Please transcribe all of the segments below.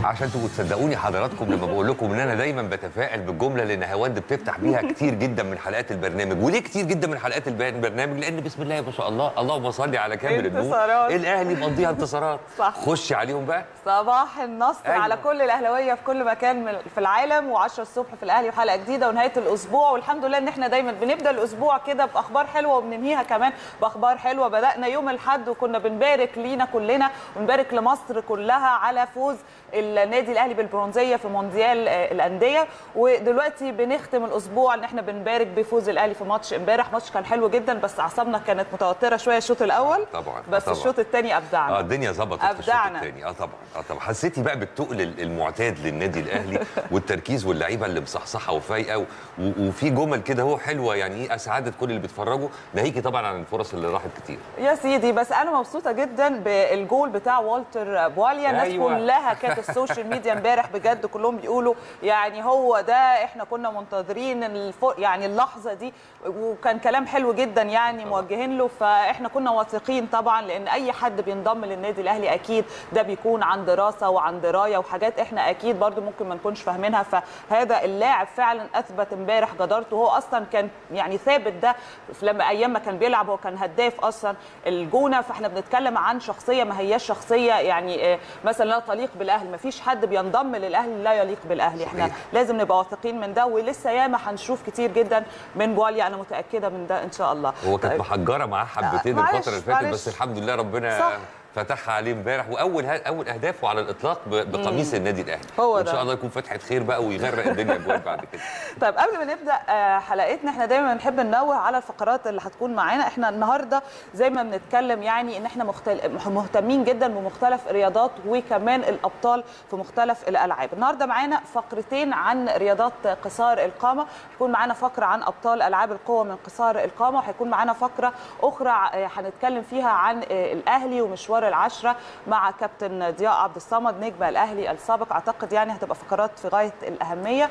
عشان تبقوا تصدقوني حضراتكم لما بقول لكم ان انا دايما بتفائل بالجمله اللي نهاوند بتفتح بيها كتير جدا من حلقات البرنامج وليه كتير جدا من حلقات الب- البرنامج لان بسم الله ما شاء الله اللهم صل على كامل النور انتصارات. الاهلي مقضيها انتصارات صح. خش عليهم بقى صباح النصر أيوة. أيوة. على كل الاهلاويه في كل مكان من- في العالم و10 الصبح في الاهلي وحلقه جديده ونهايه الاسبوع والحمد لله ان احنا دايما بنبدا الاسبوع كده باخبار حلوه وبننهيها كمان باخبار حلوه بدانا يوم الاحد وكنا بنبارك لينا كلنا ونبارك لمصر كلها على فوز النادي الاهلي بالبرونزيه في مونديال آه، الانديه ودلوقتي بنختم الاسبوع ان احنا بنبارك بفوز الاهلي في ماتش امبارح ماتش كان حلو جدا بس اعصابنا كانت متوتره شويه الشوط الاول طبعا بس طبعا. الشوط الثاني ابدعنا اه الدنيا ظبطت في الشوط أبدعنا. الثاني اه طبعا اه طبعا حسيتي بقى بالتقل المعتاد للنادي الاهلي والتركيز واللعيبه اللي مصحصحه وفايقه و- وفي جمل كده هو حلوه يعني ايه اسعدت كل اللي بيتفرجوا ناهيكي طبعا عن الفرص اللي راحت كتير يا سيدي بس انا مبسوطه جدا بالجول بتاع والتر بواليا الناس أيوة. أيوة. كلها كانت السوشيال ميديا امبارح بجد كلهم بيقولوا يعني هو ده احنا كنا منتظرين الف... يعني اللحظه دي وكان كلام حلو جدا يعني موجهين له فاحنا كنا واثقين طبعا لان اي حد بينضم للنادي الاهلي اكيد ده بيكون عن دراسه وعن درايه وحاجات احنا اكيد برضو ممكن ما نكونش فاهمينها فهذا اللاعب فعلا اثبت امبارح جدارته هو اصلا كان يعني ثابت ده في لما ايام ما كان بيلعب هو كان هداف اصلا الجونه فاحنا بنتكلم عن شخصيه ما هياش شخصيه يعني آه، مثلا لا تليق بالاهلي ما فيش حد بينضم للاهلي لا يليق بالاهلي احنا صحيح. لازم نبقى واثقين من ده ولسه ياما هنشوف كتير جدا من بواليا انا متاكده من ده ان شاء الله هو كانت طيب. محجره معاه حبتين معلش، الفتره اللي فاتت معلش. بس الحمد لله ربنا صح. فتحها عليه امبارح واول ها اول اهدافه على الاطلاق ب- بقميص النادي الاهلي هو وان ده. شاء الله يكون فتحه خير بقى ويغرق الدنيا جوال بعد كده طيب قبل ما نبدا آه، حلقتنا احنا دايما بنحب ننوه على الفقرات اللي هتكون معانا احنا النهارده زي ما بنتكلم يعني ان احنا مختل... مهتمين جدا بمختلف الرياضات وكمان الابطال في مختلف الالعاب النهارده معانا فقرتين عن رياضات قصار القامه هيكون معانا فقره عن ابطال العاب القوه من قصار القامه وهيكون معانا فقره اخرى آه، هنتكلم فيها عن آه، الاهلي ومشوار العشره مع كابتن ضياء عبد الصمد نجم الاهلي السابق اعتقد يعني هتبقى فقرات في غايه الاهميه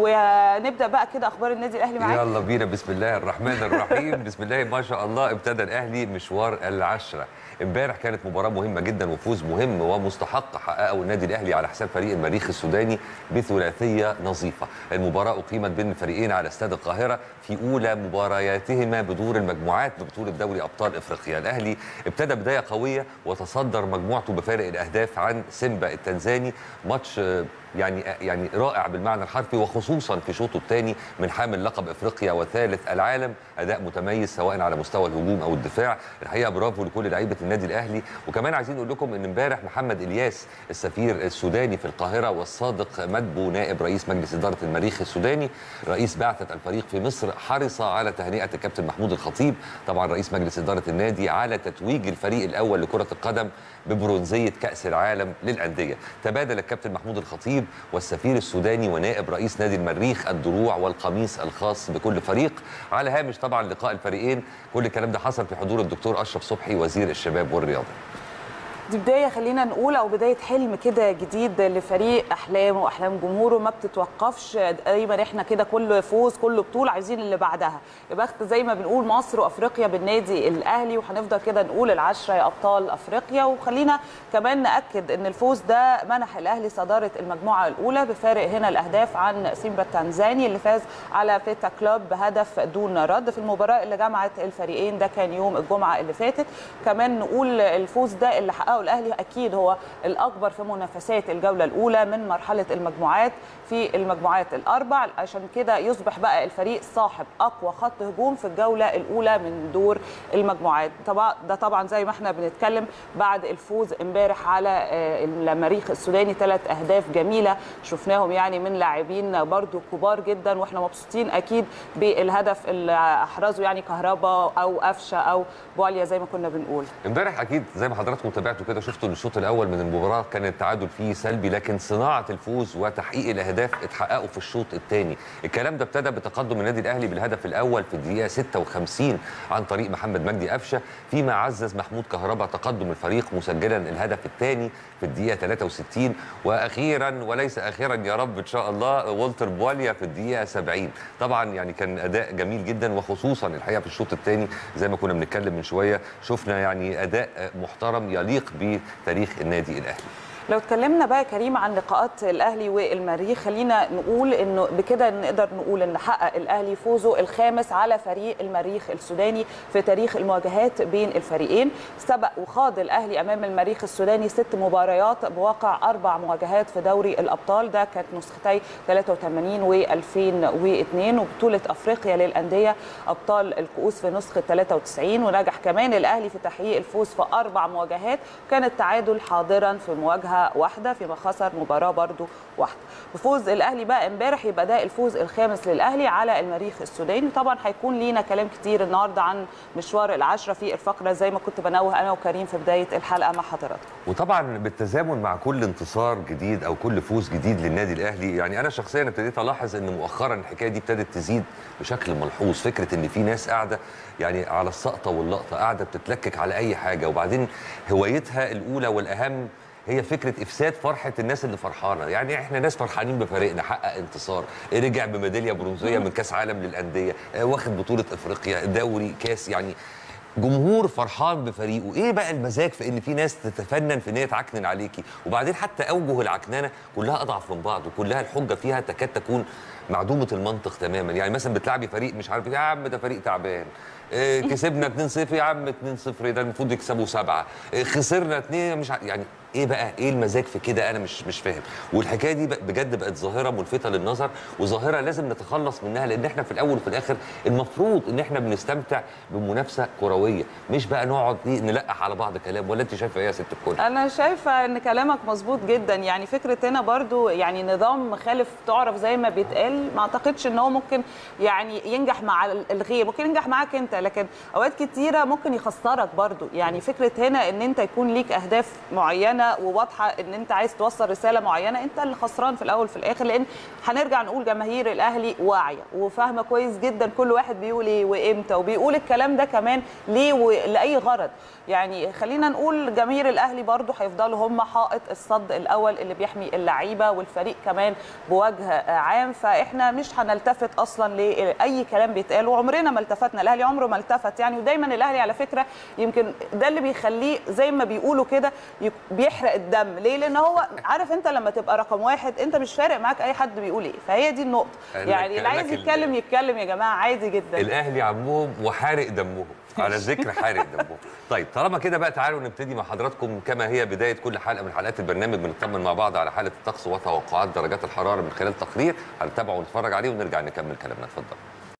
ونبدا بقى كده اخبار النادي الاهلي معاك يلا بينا بسم الله الرحمن الرحيم بسم الله ما شاء الله ابتدى الاهلي مشوار العشره امبارح كانت مباراه مهمه جدا وفوز مهم ومستحق حققه النادي الاهلي على حساب فريق المريخ السوداني بثلاثيه نظيفه المباراه اقيمت بين الفريقين على استاد القاهره في اولى مبارياتهما بدور المجموعات ببطوله دوري ابطال افريقيا الاهلي ابتدى بدايه قويه وتصدر مجموعته بفارق الاهداف عن سيمبا التنزاني ماتش آه، يعني يعني رائع بالمعنى الحرفي وخصوصا في شوطه الثاني من حامل لقب افريقيا وثالث العالم اداء متميز سواء على مستوى الهجوم او الدفاع الحقيقه برافو لكل لعيبه النادي الاهلي وكمان عايزين نقول لكم ان امبارح محمد الياس السفير السوداني في القاهره والصادق مدبو نائب رئيس مجلس اداره المريخ السوداني رئيس بعثه الفريق في مصر حرص على تهنئه الكابتن محمود الخطيب طبعا رئيس مجلس اداره النادي على تتويج الفريق الاول لكره القدم ببرونزيه كاس العالم للانديه تبادل الكابتن محمود الخطيب والسفير السوداني ونائب رئيس نادي المريخ الدروع والقميص الخاص بكل فريق على هامش طبعا لقاء الفريقين كل الكلام ده حصل في حضور الدكتور اشرف صبحي وزير الشباب والرياضه دي بدايه خلينا نقول او بدايه حلم كده جديد لفريق احلامه واحلام جمهوره ما بتتوقفش دايما احنا كده كل فوز كل بطوله عايزين اللي بعدها يا بخت زي ما بنقول مصر وافريقيا بالنادي الاهلي وهنفضل كده نقول العشره يا ابطال افريقيا وخلينا كمان ناكد ان الفوز ده منح الاهلي صداره المجموعه الاولى بفارق هنا الاهداف عن سيمبا التنزاني اللي فاز على فيتا كلوب بهدف دون رد في المباراه اللي جمعت الفريقين ده كان يوم الجمعه اللي فاتت كمان نقول الفوز ده اللي حققه الاهلي اكيد هو الاكبر في منافسات الجوله الاولى من مرحله المجموعات في المجموعات الاربع عشان كده يصبح بقى الفريق صاحب اقوى خط هجوم في الجوله الاولى من دور المجموعات طبعا ده طبعا زي ما احنا بنتكلم بعد الفوز امبارح على آه، المريخ السوداني ثلاث اهداف جميله شفناهم يعني من لاعبين برضو كبار جدا واحنا مبسوطين اكيد بالهدف اللي احرزه يعني كهربا او قفشه او بواليا زي ما كنا بنقول امبارح اكيد زي ما حضراتكم تابعتوا كده شفتوا الشوط الاول من المباراه كان التعادل فيه سلبي لكن صناعه الفوز وتحقيق الاهداف اتحققوا في الشوط الثاني الكلام ده ابتدى بتقدم النادي الاهلي بالهدف الاول في الدقيقه 56 عن طريق محمد مجدي قفشه فيما عزز محمود كهربا تقدم الفريق مسجلا الهدف الثاني في الدقيقه 63 واخيرا وليس اخيرا يا رب ان شاء الله والتر بواليا في الدقيقه 70 طبعا يعني كان اداء جميل جدا وخصوصا الحقيقه في الشوط الثاني زي ما كنا بنتكلم من شويه شفنا يعني اداء محترم يليق بتاريخ النادي الاهلي لو اتكلمنا بقى يا كريم عن لقاءات الاهلي والمريخ خلينا نقول انه بكده نقدر نقول ان حقق الاهلي فوزه الخامس على فريق المريخ السوداني في تاريخ المواجهات بين الفريقين سبق وخاض الاهلي امام المريخ السوداني ست مباريات بواقع اربع مواجهات في دوري الابطال ده كانت نسختي 83 و2002 وبطوله افريقيا للانديه ابطال الكؤوس في نسخه 93 ونجح كمان الاهلي في تحقيق الفوز في اربع مواجهات وكان التعادل حاضرا في مواجهه واحده فيما خسر مباراه برضو واحده بفوز الاهلي بقى امبارح يبقى ده الفوز الخامس للاهلي على المريخ السوداني طبعا هيكون لينا كلام كتير النهارده عن مشوار العشره في الفقره زي ما كنت بنوه انا وكريم في بدايه الحلقه مع حضراتكم وطبعا بالتزامن مع كل انتصار جديد او كل فوز جديد للنادي الاهلي يعني انا شخصيا ابتديت الاحظ ان مؤخرا الحكايه دي ابتدت تزيد بشكل ملحوظ فكره ان في ناس قاعده يعني على السقطه واللقطه قاعده بتتلكك على اي حاجه وبعدين هوايتها الاولى والاهم هي فكره افساد فرحه الناس اللي فرحانه يعني احنا ناس فرحانين بفريقنا حقق انتصار رجع بميداليه برونزيه من كاس عالم للانديه آه، واخد بطوله افريقيا دوري كاس يعني جمهور فرحان بفريقه ايه بقى المزاج في ان في ناس تتفنن في ان هي تعكنن عليكي وبعدين حتى اوجه العكننه كلها اضعف من بعض وكلها الحجه فيها تكاد تكون معدومه المنطق تماما يعني مثلا بتلعبي فريق مش عارف إيه، يا عم ده فريق تعبان إيه كسبنا 2-0 يا عم 2-0 ده المفروض يكسبوا سبعه إيه خسرنا 2 مش ع... يعني ايه بقى ايه المزاج في كده انا مش مش فاهم والحكايه دي بق- بجد بقت ظاهره ملفته للنظر وظاهره لازم نتخلص منها لان احنا في الاول وفي الاخر المفروض ان احنا بنستمتع بمنافسه كرويه مش بقى نقعد إيه نلقح على بعض كلام ولا انت شايفه ايه يا ست الكل انا شايفه ان كلامك مظبوط جدا يعني فكره هنا برضو يعني نظام مخالف تعرف زي ما بيتقال ما اعتقدش ان هو ممكن يعني ينجح مع الغير ممكن ينجح معاك انت لكن اوقات كتيره ممكن يخسرك برضو يعني فكره هنا ان انت يكون ليك اهداف معينه وواضحه ان انت عايز توصل رساله معينه انت اللي خسران في الاول في الاخر لان هنرجع نقول جماهير الاهلي واعيه وفاهمه كويس جدا كل واحد بيقول ايه وامتى وبيقول الكلام ده كمان ليه ولاي غرض يعني خلينا نقول جماهير الاهلي برضو هيفضلوا هم حائط الصد الاول اللي بيحمي اللعيبه والفريق كمان بوجه عام فاحنا مش هنلتفت اصلا لاي كلام بيتقال وعمرنا ما التفتنا الاهلي عمره ما التفت يعني ودايما الاهلي على فكره يمكن ده اللي بيخليه زي ما بيقولوا كده يك- بيحرق الدم ليه لان هو عارف انت لما تبقى رقم واحد انت مش فارق معاك اي حد بيقول ايه فهي دي النقطه قال لك- يعني اللي قال عايز لك ال- يتكلم يتكلم يا جماعه عادي جدا الاهلي عمهم وحارق دمهم على ذكر حارق دمهم طيب طالما كده بقى تعالوا نبتدي مع حضراتكم كما هي بدايه كل حلقه من حلقات البرنامج بنطمن مع بعض على حاله الطقس وتوقعات درجات الحراره من خلال تقرير هنتابعه ونتفرج عليه ونرجع نكمل كلامنا اتفضل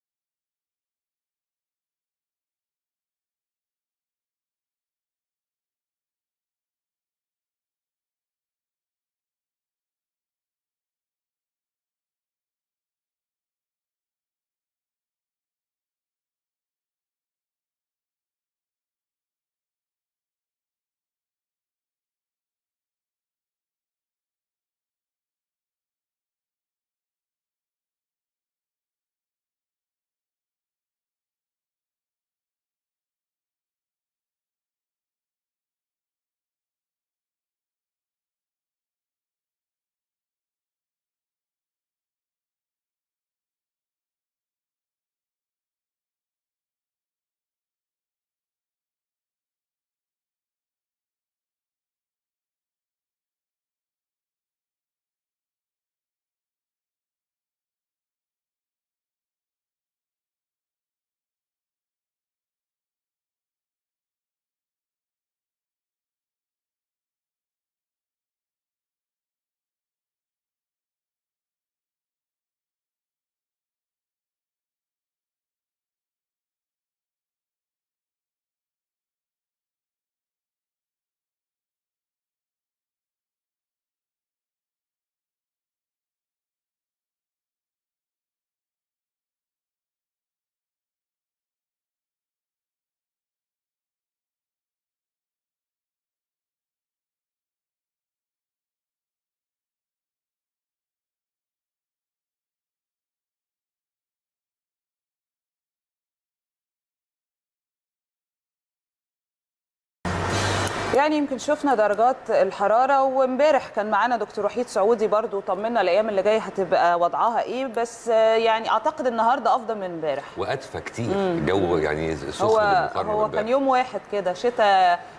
يعني يمكن شفنا درجات الحراره وامبارح كان معانا دكتور وحيد سعودي برضو طمنا الايام اللي جايه هتبقى وضعها ايه بس آه، يعني اعتقد النهارده افضل من امبارح وادفى كتير الجو يعني سخن هو بالمقارنه هو بامبارح. كان يوم واحد كده شتاء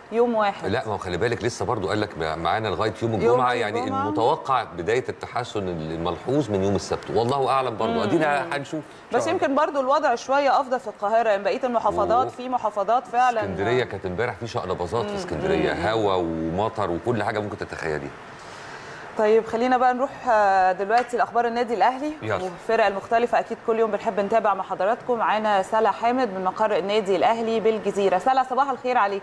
يوم واحد لا ما هو خلي بالك لسه برضو قال لك معانا لغايه يوم يوم الجمعه يعني الجمعة. المتوقع بدايه التحسن الملحوظ من يوم السبت والله اعلم برضو ادينا هنشوف إن شاء بس الله. يمكن برضو الوضع شويه افضل في القاهره يعني بقيه المحافظات أوه. في محافظات فعلا اسكندريه كانت امبارح في شقلباظات في اسكندريه هوا ومطر وكل حاجه ممكن تتخيليها طيب خلينا بقى نروح آه، دلوقتي لاخبار النادي الاهلي يلا. والفرق المختلفه اكيد كل يوم بنحب نتابع مع حضراتكم معانا سلا حامد من مقر النادي الاهلي بالجزيره سلا صباح الخير عليكي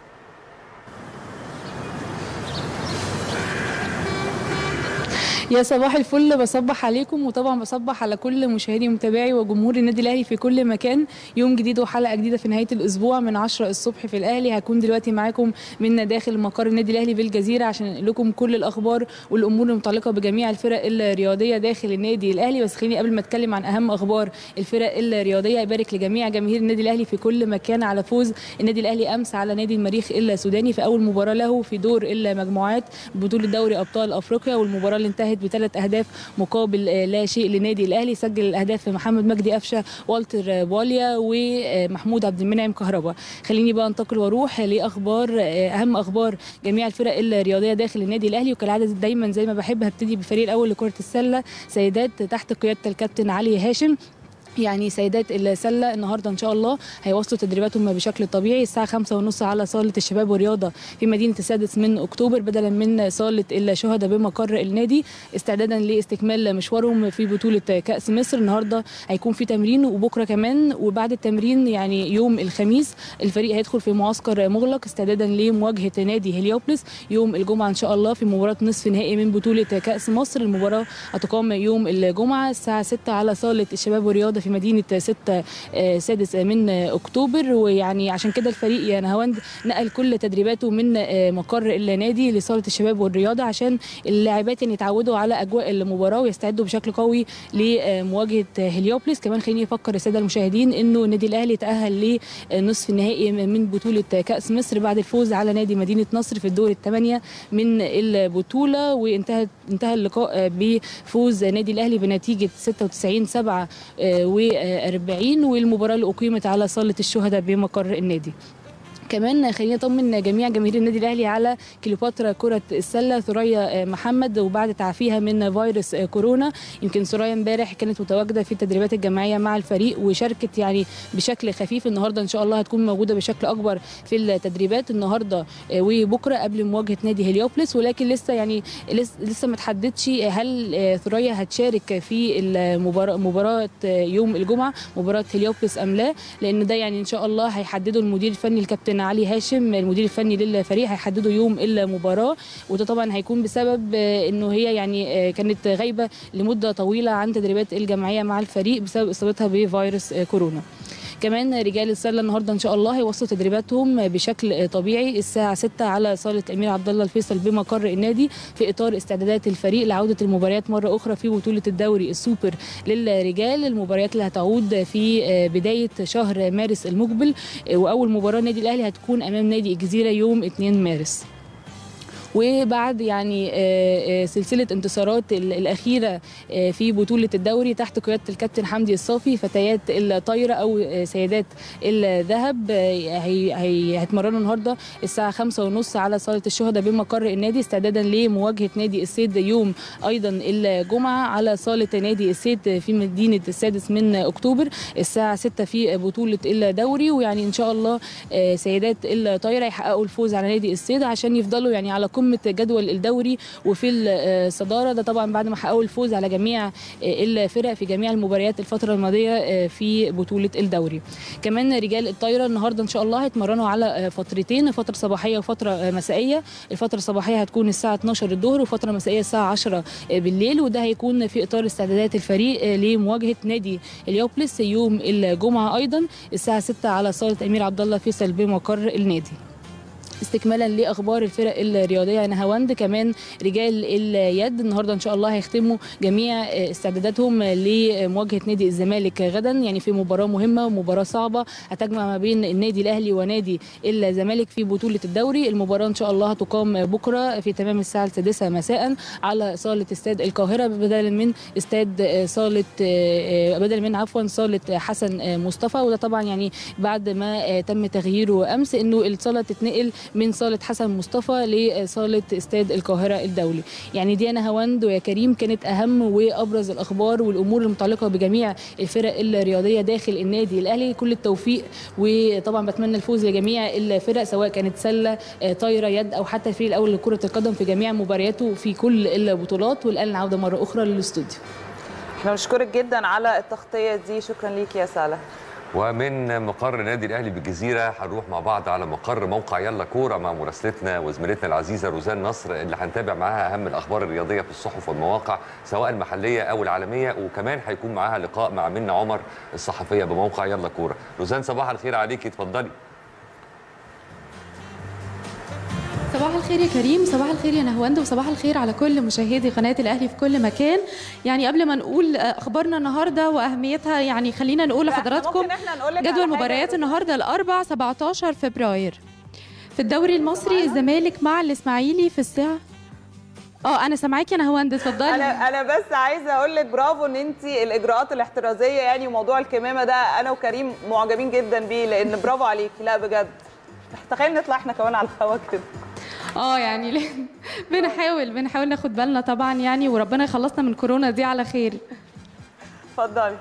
يا صباح الفل بصبح عليكم وطبعا بصبح على كل مشاهدي ومتابعي وجمهور النادي الاهلي في كل مكان يوم جديد وحلقه جديده في نهايه الاسبوع من 10 الصبح في الاهلي هكون دلوقتي معاكم من داخل مقر النادي الاهلي بالجزيره عشان انقل لكم كل الاخبار والامور المتعلقه بجميع الفرق الرياضيه داخل النادي الاهلي بس خليني قبل ما اتكلم عن اهم اخبار الفرق الرياضيه ابارك لجميع جماهير النادي الاهلي في كل مكان على فوز النادي الاهلي امس على نادي المريخ السوداني في اول مباراه له في دور المجموعات بطوله دوري ابطال افريقيا والمباراه اللي انتهت بثلاث اهداف مقابل آه، لا شيء لنادي الاهلي سجل الاهداف محمد مجدي قفشه والتر بوليا ومحمود عبد المنعم كهربا خليني بقى انتقل واروح لاخبار آه، اهم اخبار جميع الفرق الرياضيه داخل النادي الاهلي وكالعاده دايما زي ما بحب هبتدي بالفريق الاول لكره السله سيدات تحت قياده الكابتن علي هاشم يعني سيدات السله النهارده ان شاء الله هيواصلوا تدريباتهم بشكل طبيعي الساعه خمسة ونص على صاله الشباب والرياضه في مدينه السادس من اكتوبر بدلا من صاله الشهداء بمقر النادي استعدادا لاستكمال مشوارهم في بطوله كاس مصر النهارده هيكون في تمرين وبكره كمان وبعد التمرين يعني يوم الخميس الفريق هيدخل في معسكر مغلق استعدادا لمواجهه نادي هليوبلس يوم الجمعه ان شاء الله في مباراه نصف نهائي من بطوله كاس مصر المباراه هتقام يوم الجمعه الساعه 6 على صاله الشباب والرياضه في مدينه 6 آه، سادس من آه، اكتوبر ويعني عشان كده الفريق يا نهاوند نقل كل تدريباته من آه، مقر النادي لصاله الشباب والرياضه عشان اللاعبات يعني يتعودوا على اجواء المباراه ويستعدوا بشكل قوي لمواجهه هليوبلس كمان خليني افكر الساده المشاهدين انه النادي الاهلي تاهل لنصف النهائي من بطوله كاس مصر بعد الفوز على نادي مدينه نصر في الدور الثمانيه من البطوله وانتهت انتهى اللقاء بفوز نادي الاهلي بنتيجه 96 7 و40 والمباراه اللي اقيمت على صاله الشهداء بمقر النادي كمان خلينا نطمن جميع جماهير النادي الاهلي على كليوباترا كره السله ثريا محمد وبعد تعافيها من فيروس كورونا يمكن ثريا امبارح كانت متواجده في التدريبات الجماعيه مع الفريق وشاركت يعني بشكل خفيف النهارده ان شاء الله هتكون موجوده بشكل اكبر في التدريبات النهارده وبكره قبل مواجهه نادي هليوبلس ولكن لسه يعني لسه لسه ما تحددش هل ثريا هتشارك في المباراه مباراه يوم الجمعه مباراه هليوبلس ام لا لان ده يعني ان شاء الله هيحدده المدير الفني الكابتن علي هاشم المدير الفني للفريق هيحددوا يوم المباراه وده طبعا هيكون بسبب انه هي يعني كانت غايبه لمده طويله عن تدريبات الجمعيه مع الفريق بسبب اصابتها بفيروس كورونا كمان رجال السله النهارده ان شاء الله هيوصلوا تدريباتهم بشكل طبيعي الساعه 6 على صاله الامير عبد الله الفيصل بمقر النادي في اطار استعدادات الفريق لعوده المباريات مره اخرى في بطوله الدوري السوبر للرجال المباريات اللي هتعود في بدايه شهر مارس المقبل واول مباراه النادي الاهلي هتكون امام نادي الجزيره يوم 2 مارس وبعد يعني سلسله انتصارات الاخيره في بطوله الدوري تحت قياده الكابتن حمدي الصافي فتيات الطايره او سيدات الذهب هيتمرنوا النهارده الساعه خمسة ونص على صاله الشهداء بمقر النادي استعدادا لمواجهه نادي السيد يوم ايضا الجمعه على صاله نادي السيد في مدينه السادس من اكتوبر الساعه 6 في بطوله الدوري ويعني ان شاء الله سيدات الطايره يحققوا الفوز على نادي السيد عشان يفضلوا يعني على قمه جدول الدوري وفي الصداره ده طبعا بعد ما حققوا الفوز على جميع الفرق في جميع المباريات الفتره الماضيه في بطوله الدوري كمان رجال الطايره النهارده ان شاء الله هيتمرنوا على فترتين فتره صباحيه وفتره مسائيه الفتره الصباحيه هتكون الساعه 12 الظهر وفتره مسائيه الساعه 10 بالليل وده هيكون في اطار استعدادات الفريق لمواجهه نادي اليوبلس يوم الجمعه ايضا الساعه 6 على صاله امير عبد الله فيصل بمقر النادي استكمالا لاخبار الفرق الرياضيه نهاوند كمان رجال اليد النهارده ان شاء الله هيختموا جميع استعداداتهم لمواجهه نادي الزمالك غدا يعني في مباراه مهمه ومباراه صعبه هتجمع ما بين النادي الاهلي ونادي الزمالك في بطوله الدوري المباراه ان شاء الله هتقام بكره في تمام الساعه السادسه مساء على صاله استاد القاهره بدلا من استاد صاله بدل من عفوا صاله حسن مصطفى وده طبعا يعني بعد ما تم تغييره امس انه الصاله تتنقل من صاله حسن مصطفى لصاله استاد القاهره الدولي يعني ديانا هوند ويا كريم كانت اهم وابرز الاخبار والامور المتعلقه بجميع الفرق الرياضيه داخل النادي الاهلي كل التوفيق وطبعا بتمنى الفوز لجميع الفرق سواء كانت سله آه، طايره يد او حتى الفريق الاول لكره القدم في جميع مبارياته في كل البطولات والان عوده مره اخرى للاستوديو احنا بنشكرك جدا على التغطيه دي شكرا ليك يا ساله ومن مقر النادي الاهلي بالجزيره هنروح مع بعض على مقر موقع يلا كوره مع مراسلتنا وزميلتنا العزيزه روزان نصر اللي هنتابع معاها اهم الاخبار الرياضيه في الصحف والمواقع سواء المحليه او العالميه وكمان هيكون معاها لقاء مع منى عمر الصحفيه بموقع يلا كوره روزان صباح الخير عليكي اتفضلي صباح الخير يا كريم صباح الخير يا نهواند وصباح الخير على كل مشاهدي قناة الأهلي في كل مكان يعني قبل ما نقول أخبارنا النهاردة وأهميتها يعني خلينا نقول لا، إحنا لحضراتكم ممكن إحنا نقول لك على جدول حاجة مباريات يا النهاردة الأربع 17 فبراير في الدوري المصري الزمالك مع الإسماعيلي في الساعة اه انا سامعاكي يا نهواند اتفضلي انا انا بس عايزه اقول لك برافو ان انت الاجراءات الاحترازيه يعني وموضوع الكمامه ده انا وكريم معجبين جدا بيه لان برافو عليكي لا بجد تخيل نطلع احنا كمان على الهوا كده اه يعني ليه- بنحاول بنحاول ناخد بالنا طبعا يعني وربنا يخلصنا من كورونا دي على خير اتفضلي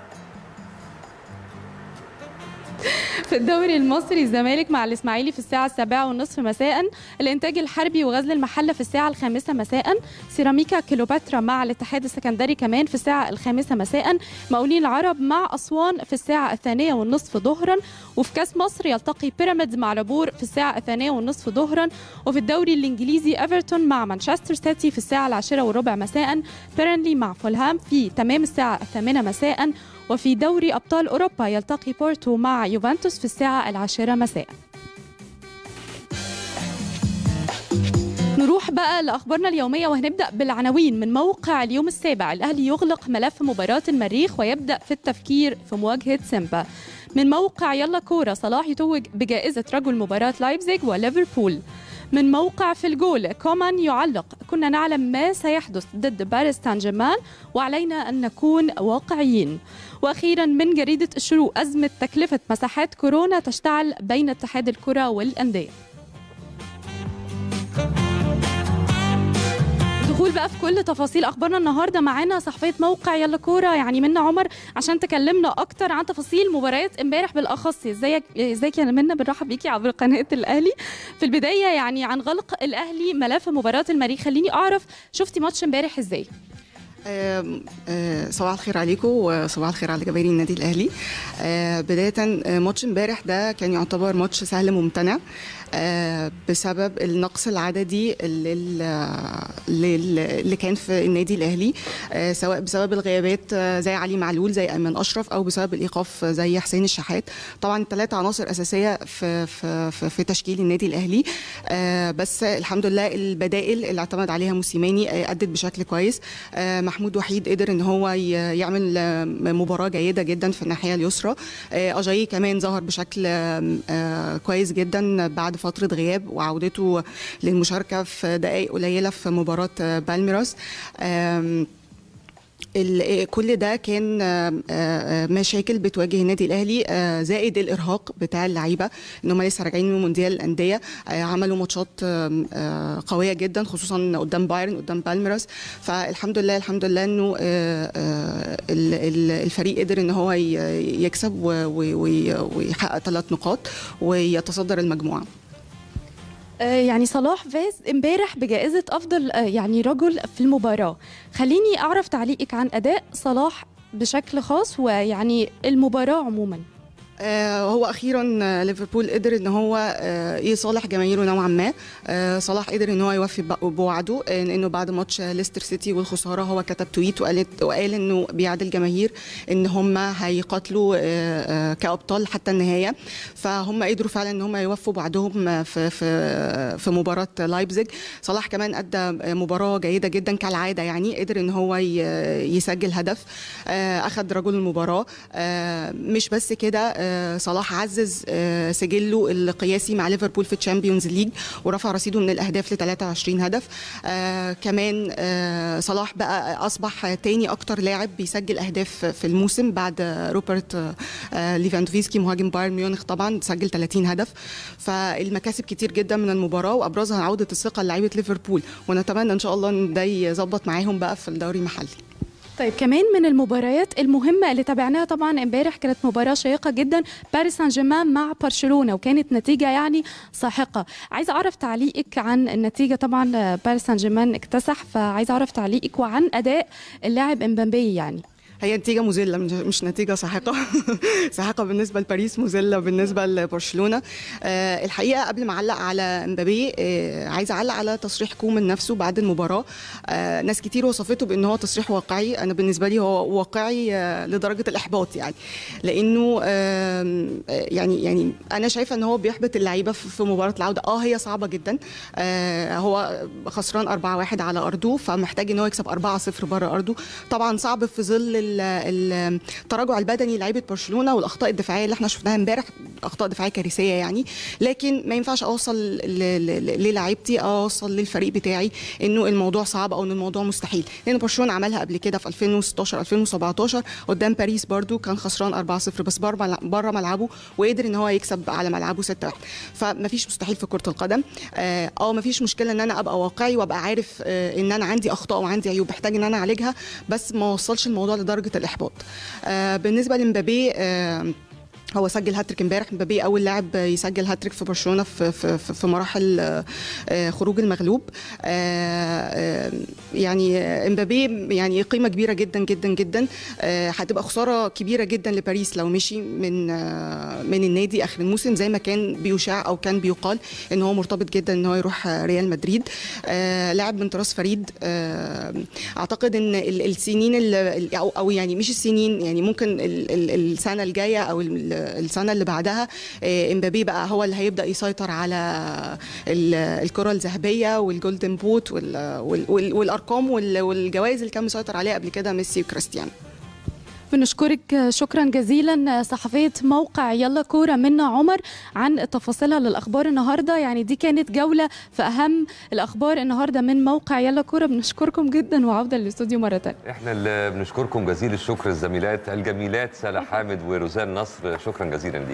في الدوري المصري الزمالك مع الاسماعيلي في الساعة السابعة والنصف مساء الإنتاج الحربي وغزل المحلة في الساعة الخامسة مساء سيراميكا كيلوباترا مع الاتحاد السكندري كمان في الساعة الخامسة مساء مقاولين العرب مع أسوان في الساعة الثانية والنصف ظهرا وفي كاس مصر يلتقي بيراميدز مع العبور في الساعة الثانية والنصف ظهرا وفي الدوري الإنجليزي إيفرتون مع مانشستر سيتي في الساعة العاشرة والربع مساء بيرنلي مع فولهام في تمام الساعة الثامنة مساء وفي دوري أبطال أوروبا يلتقي بورتو مع يوفنتوس في الساعة العاشرة مساء نروح بقى لأخبارنا اليومية وهنبدأ بالعناوين من موقع اليوم السابع الأهلي يغلق ملف مباراة المريخ ويبدأ في التفكير في مواجهة سيمبا من موقع يلا كورة صلاح يتوج بجائزة رجل مباراة لايبزيج وليفربول من موقع في الجول كومان يعلق كنا نعلم ما سيحدث ضد باريس سان جيرمان وعلينا أن نكون واقعيين وأخيرا من جريدة الشروق أزمة تكلفة مساحات كورونا تشتعل بين اتحاد الكرة والأندية دخول بقى في كل تفاصيل اخبارنا النهارده معانا صحفيه موقع يلا كوره يعني منا عمر عشان تكلمنا اكتر عن تفاصيل مباريات امبارح بالاخص ازيك ازيك يا منا بنرحب بيكي عبر قناه الاهلي في البدايه يعني عن غلق الاهلي ملف مباراه المريخ خليني اعرف شفتي ماتش امبارح ازاي آم، آه، صباح الخير عليكم وصباح الخير على جماهير النادي الاهلي آه، بدايه آه، ماتش امبارح ده كان يعتبر ماتش سهل ممتنع آه، بسبب النقص العددي اللي, اللي اللي كان في النادي الاهلي آه، سواء بسبب الغيابات آه، زي علي معلول زي ايمن اشرف او بسبب الايقاف زي حسين الشحات طبعا ثلاث عناصر اساسيه في في في, في تشكيل النادي الاهلي آه، بس الحمد لله البدائل اللي اعتمد عليها موسيماني آه، ادت بشكل كويس آه، محمود وحيد قدر ان هو ي- يعمل آه، مباراه جيده جدا في الناحيه اليسرى آه، اجاي كمان ظهر بشكل آه، آه، كويس جدا بعد فتره غياب وعودته للمشاركه في دقائق قليله في مباراه آه، بالميراس آم، ال- كل ده كان آه، آه، مشاكل بتواجه النادي الاهلي آه، زائد الارهاق بتاع اللعيبه ان هم لسه راجعين من مونديال الانديه آه، عملوا ماتشات آم، آه، قويه جدا خصوصا قدام بايرن قدام بالميراس فالحمد لله الحمد لله انه آه، آه، ال- ال- الفريق قدر ان هو ي- يكسب و- و- وي- ويحقق ثلاث نقاط ويتصدر المجموعه آه، يعني صلاح فاز امبارح بجائزة أفضل آه، يعني رجل في المباراة خليني أعرف تعليقك عن أداء صلاح بشكل خاص ويعني المباراة عموما آه، هو اخيرا آه، ليفربول قدر ان هو آه، يصالح جماهيره نوعا ما آه، صلاح قدر ان هو يوفي بق- بوعده آه، انه بعد ماتش آه، ليستر سيتي والخساره هو كتب تويت وقال وقال انه بيعد الجماهير ان هم هيقاتلوا آه، آه، كابطال حتى النهايه فهم قدروا فعلا ان هم يوفوا بعدهم آه، في في في مباراه لايبزيج صلاح كمان ادى آه، مباراه جيده جدا كالعاده يعني قدر ان هو ي- يسجل هدف آه، اخذ رجل المباراه آه، مش بس كده آه، آه، صلاح عزز آه، سجله القياسي مع ليفربول في الشامبيونز ليج ورفع رصيده من الاهداف ل 23 هدف آه، كمان آه، صلاح بقى اصبح تاني اكتر لاعب بيسجل اهداف في الموسم بعد آه، روبرت آه، آه، ليفاندوفسكي مهاجم بايرن ميونخ طبعا سجل 30 هدف فالمكاسب كتير جدا من المباراه وابرزها عوده الثقه لعيبه ليفربول ونتمنى ان شاء الله ان ده يظبط معاهم بقى في الدوري المحلي طيب كمان من المباريات المهمة اللي تابعناها طبعا امبارح كانت مباراة شيقة جدا باريس سان جيرمان مع برشلونة وكانت نتيجة يعني ساحقة عايزة أعرف تعليقك عن النتيجة طبعا آه، باريس سان جيرمان اكتسح فعايزة أعرف تعليقك وعن أداء اللاعب امبابي يعني هي نتيجة مذلة مش- مش نتيجة ساحقة ساحقة بالنسبة لباريس مذلة بالنسبة لبرشلونة آه الحقيقة قبل ما أعلق على امبابي آه عايزة أعلق على تصريح كومان نفسه بعد المباراة آه ناس كتير وصفته بأن هو تصريح واقعي أنا بالنسبة لي هو واقعي آه لدرجة الإحباط يعني لأنه آه يعني يعني أنا شايفة أن هو بيحبط اللعيبة في في مباراة العودة أه هي صعبة جدا آه هو خسران 4-1 على أرضه فمحتاج أن هو يكسب 4-0 بره أرضه طبعا صعب في ظل ال- ال- التراجع البدني لعيبه برشلونه والاخطاء الدفاعيه اللي احنا شفناها امبارح اخطاء دفاعيه كارثيه يعني لكن ما ينفعش اوصل ل- ل- للاعيبتي أو اوصل للفريق بتاعي انه الموضوع صعب او ان الموضوع مستحيل لان برشلونه عملها قبل كده في 2016 2017 قدام باريس برضو كان خسران 4-0 بس بره بره ملعبه وقدر ان هو يكسب على ملعبه 6-1 فما فيش مستحيل في كره القدم اه آه، ما فيش مشكله ان انا ابقى واقعي وابقى عارف آه، ان انا عندي اخطاء وعندي عيوب محتاج ان انا اعالجها بس ما وصلش الموضوع لدرجه الاحباط آه، بالنسبه لمبابي آه، هو سجل هاتريك امبارح مبابي اول لاعب يسجل هاتريك في برشلونه في في, في في مراحل آه، خروج المغلوب آه، آه، يعني امبابي يعني قيمه كبيره جدا جدا جدا آه، هتبقى خساره كبيره جدا لباريس لو مشي من آه، من النادي اخر الموسم زي ما كان بيشاع او كان بيقال ان هو مرتبط جدا ان هو يروح آه، ريال مدريد آه، لاعب من طراز فريد آه، اعتقد ان ال- السنين ال- او او يعني مش السنين يعني ممكن ال- ال- السنه الجايه او ال- السنه اللي بعدها آه، امبابي بقى هو اللي هيبدا يسيطر على ال- الكره الذهبيه والجولدن بوت وال- وال- وال- والارقام وال- والجوائز اللي كان مسيطر عليها قبل كده ميسي وكريستيانو بنشكرك شكرا جزيلا صحفية موقع يلا كورة منا عمر عن تفاصيلها للأخبار النهاردة يعني دي كانت جولة في أهم الأخبار النهاردة من موقع يلا كورة بنشكركم جدا وعودة للاستوديو مرة تانية احنا اللي بنشكركم جزيل الشكر الزميلات الجميلات سلا حامد وروزان نصر شكرا جزيلا ليك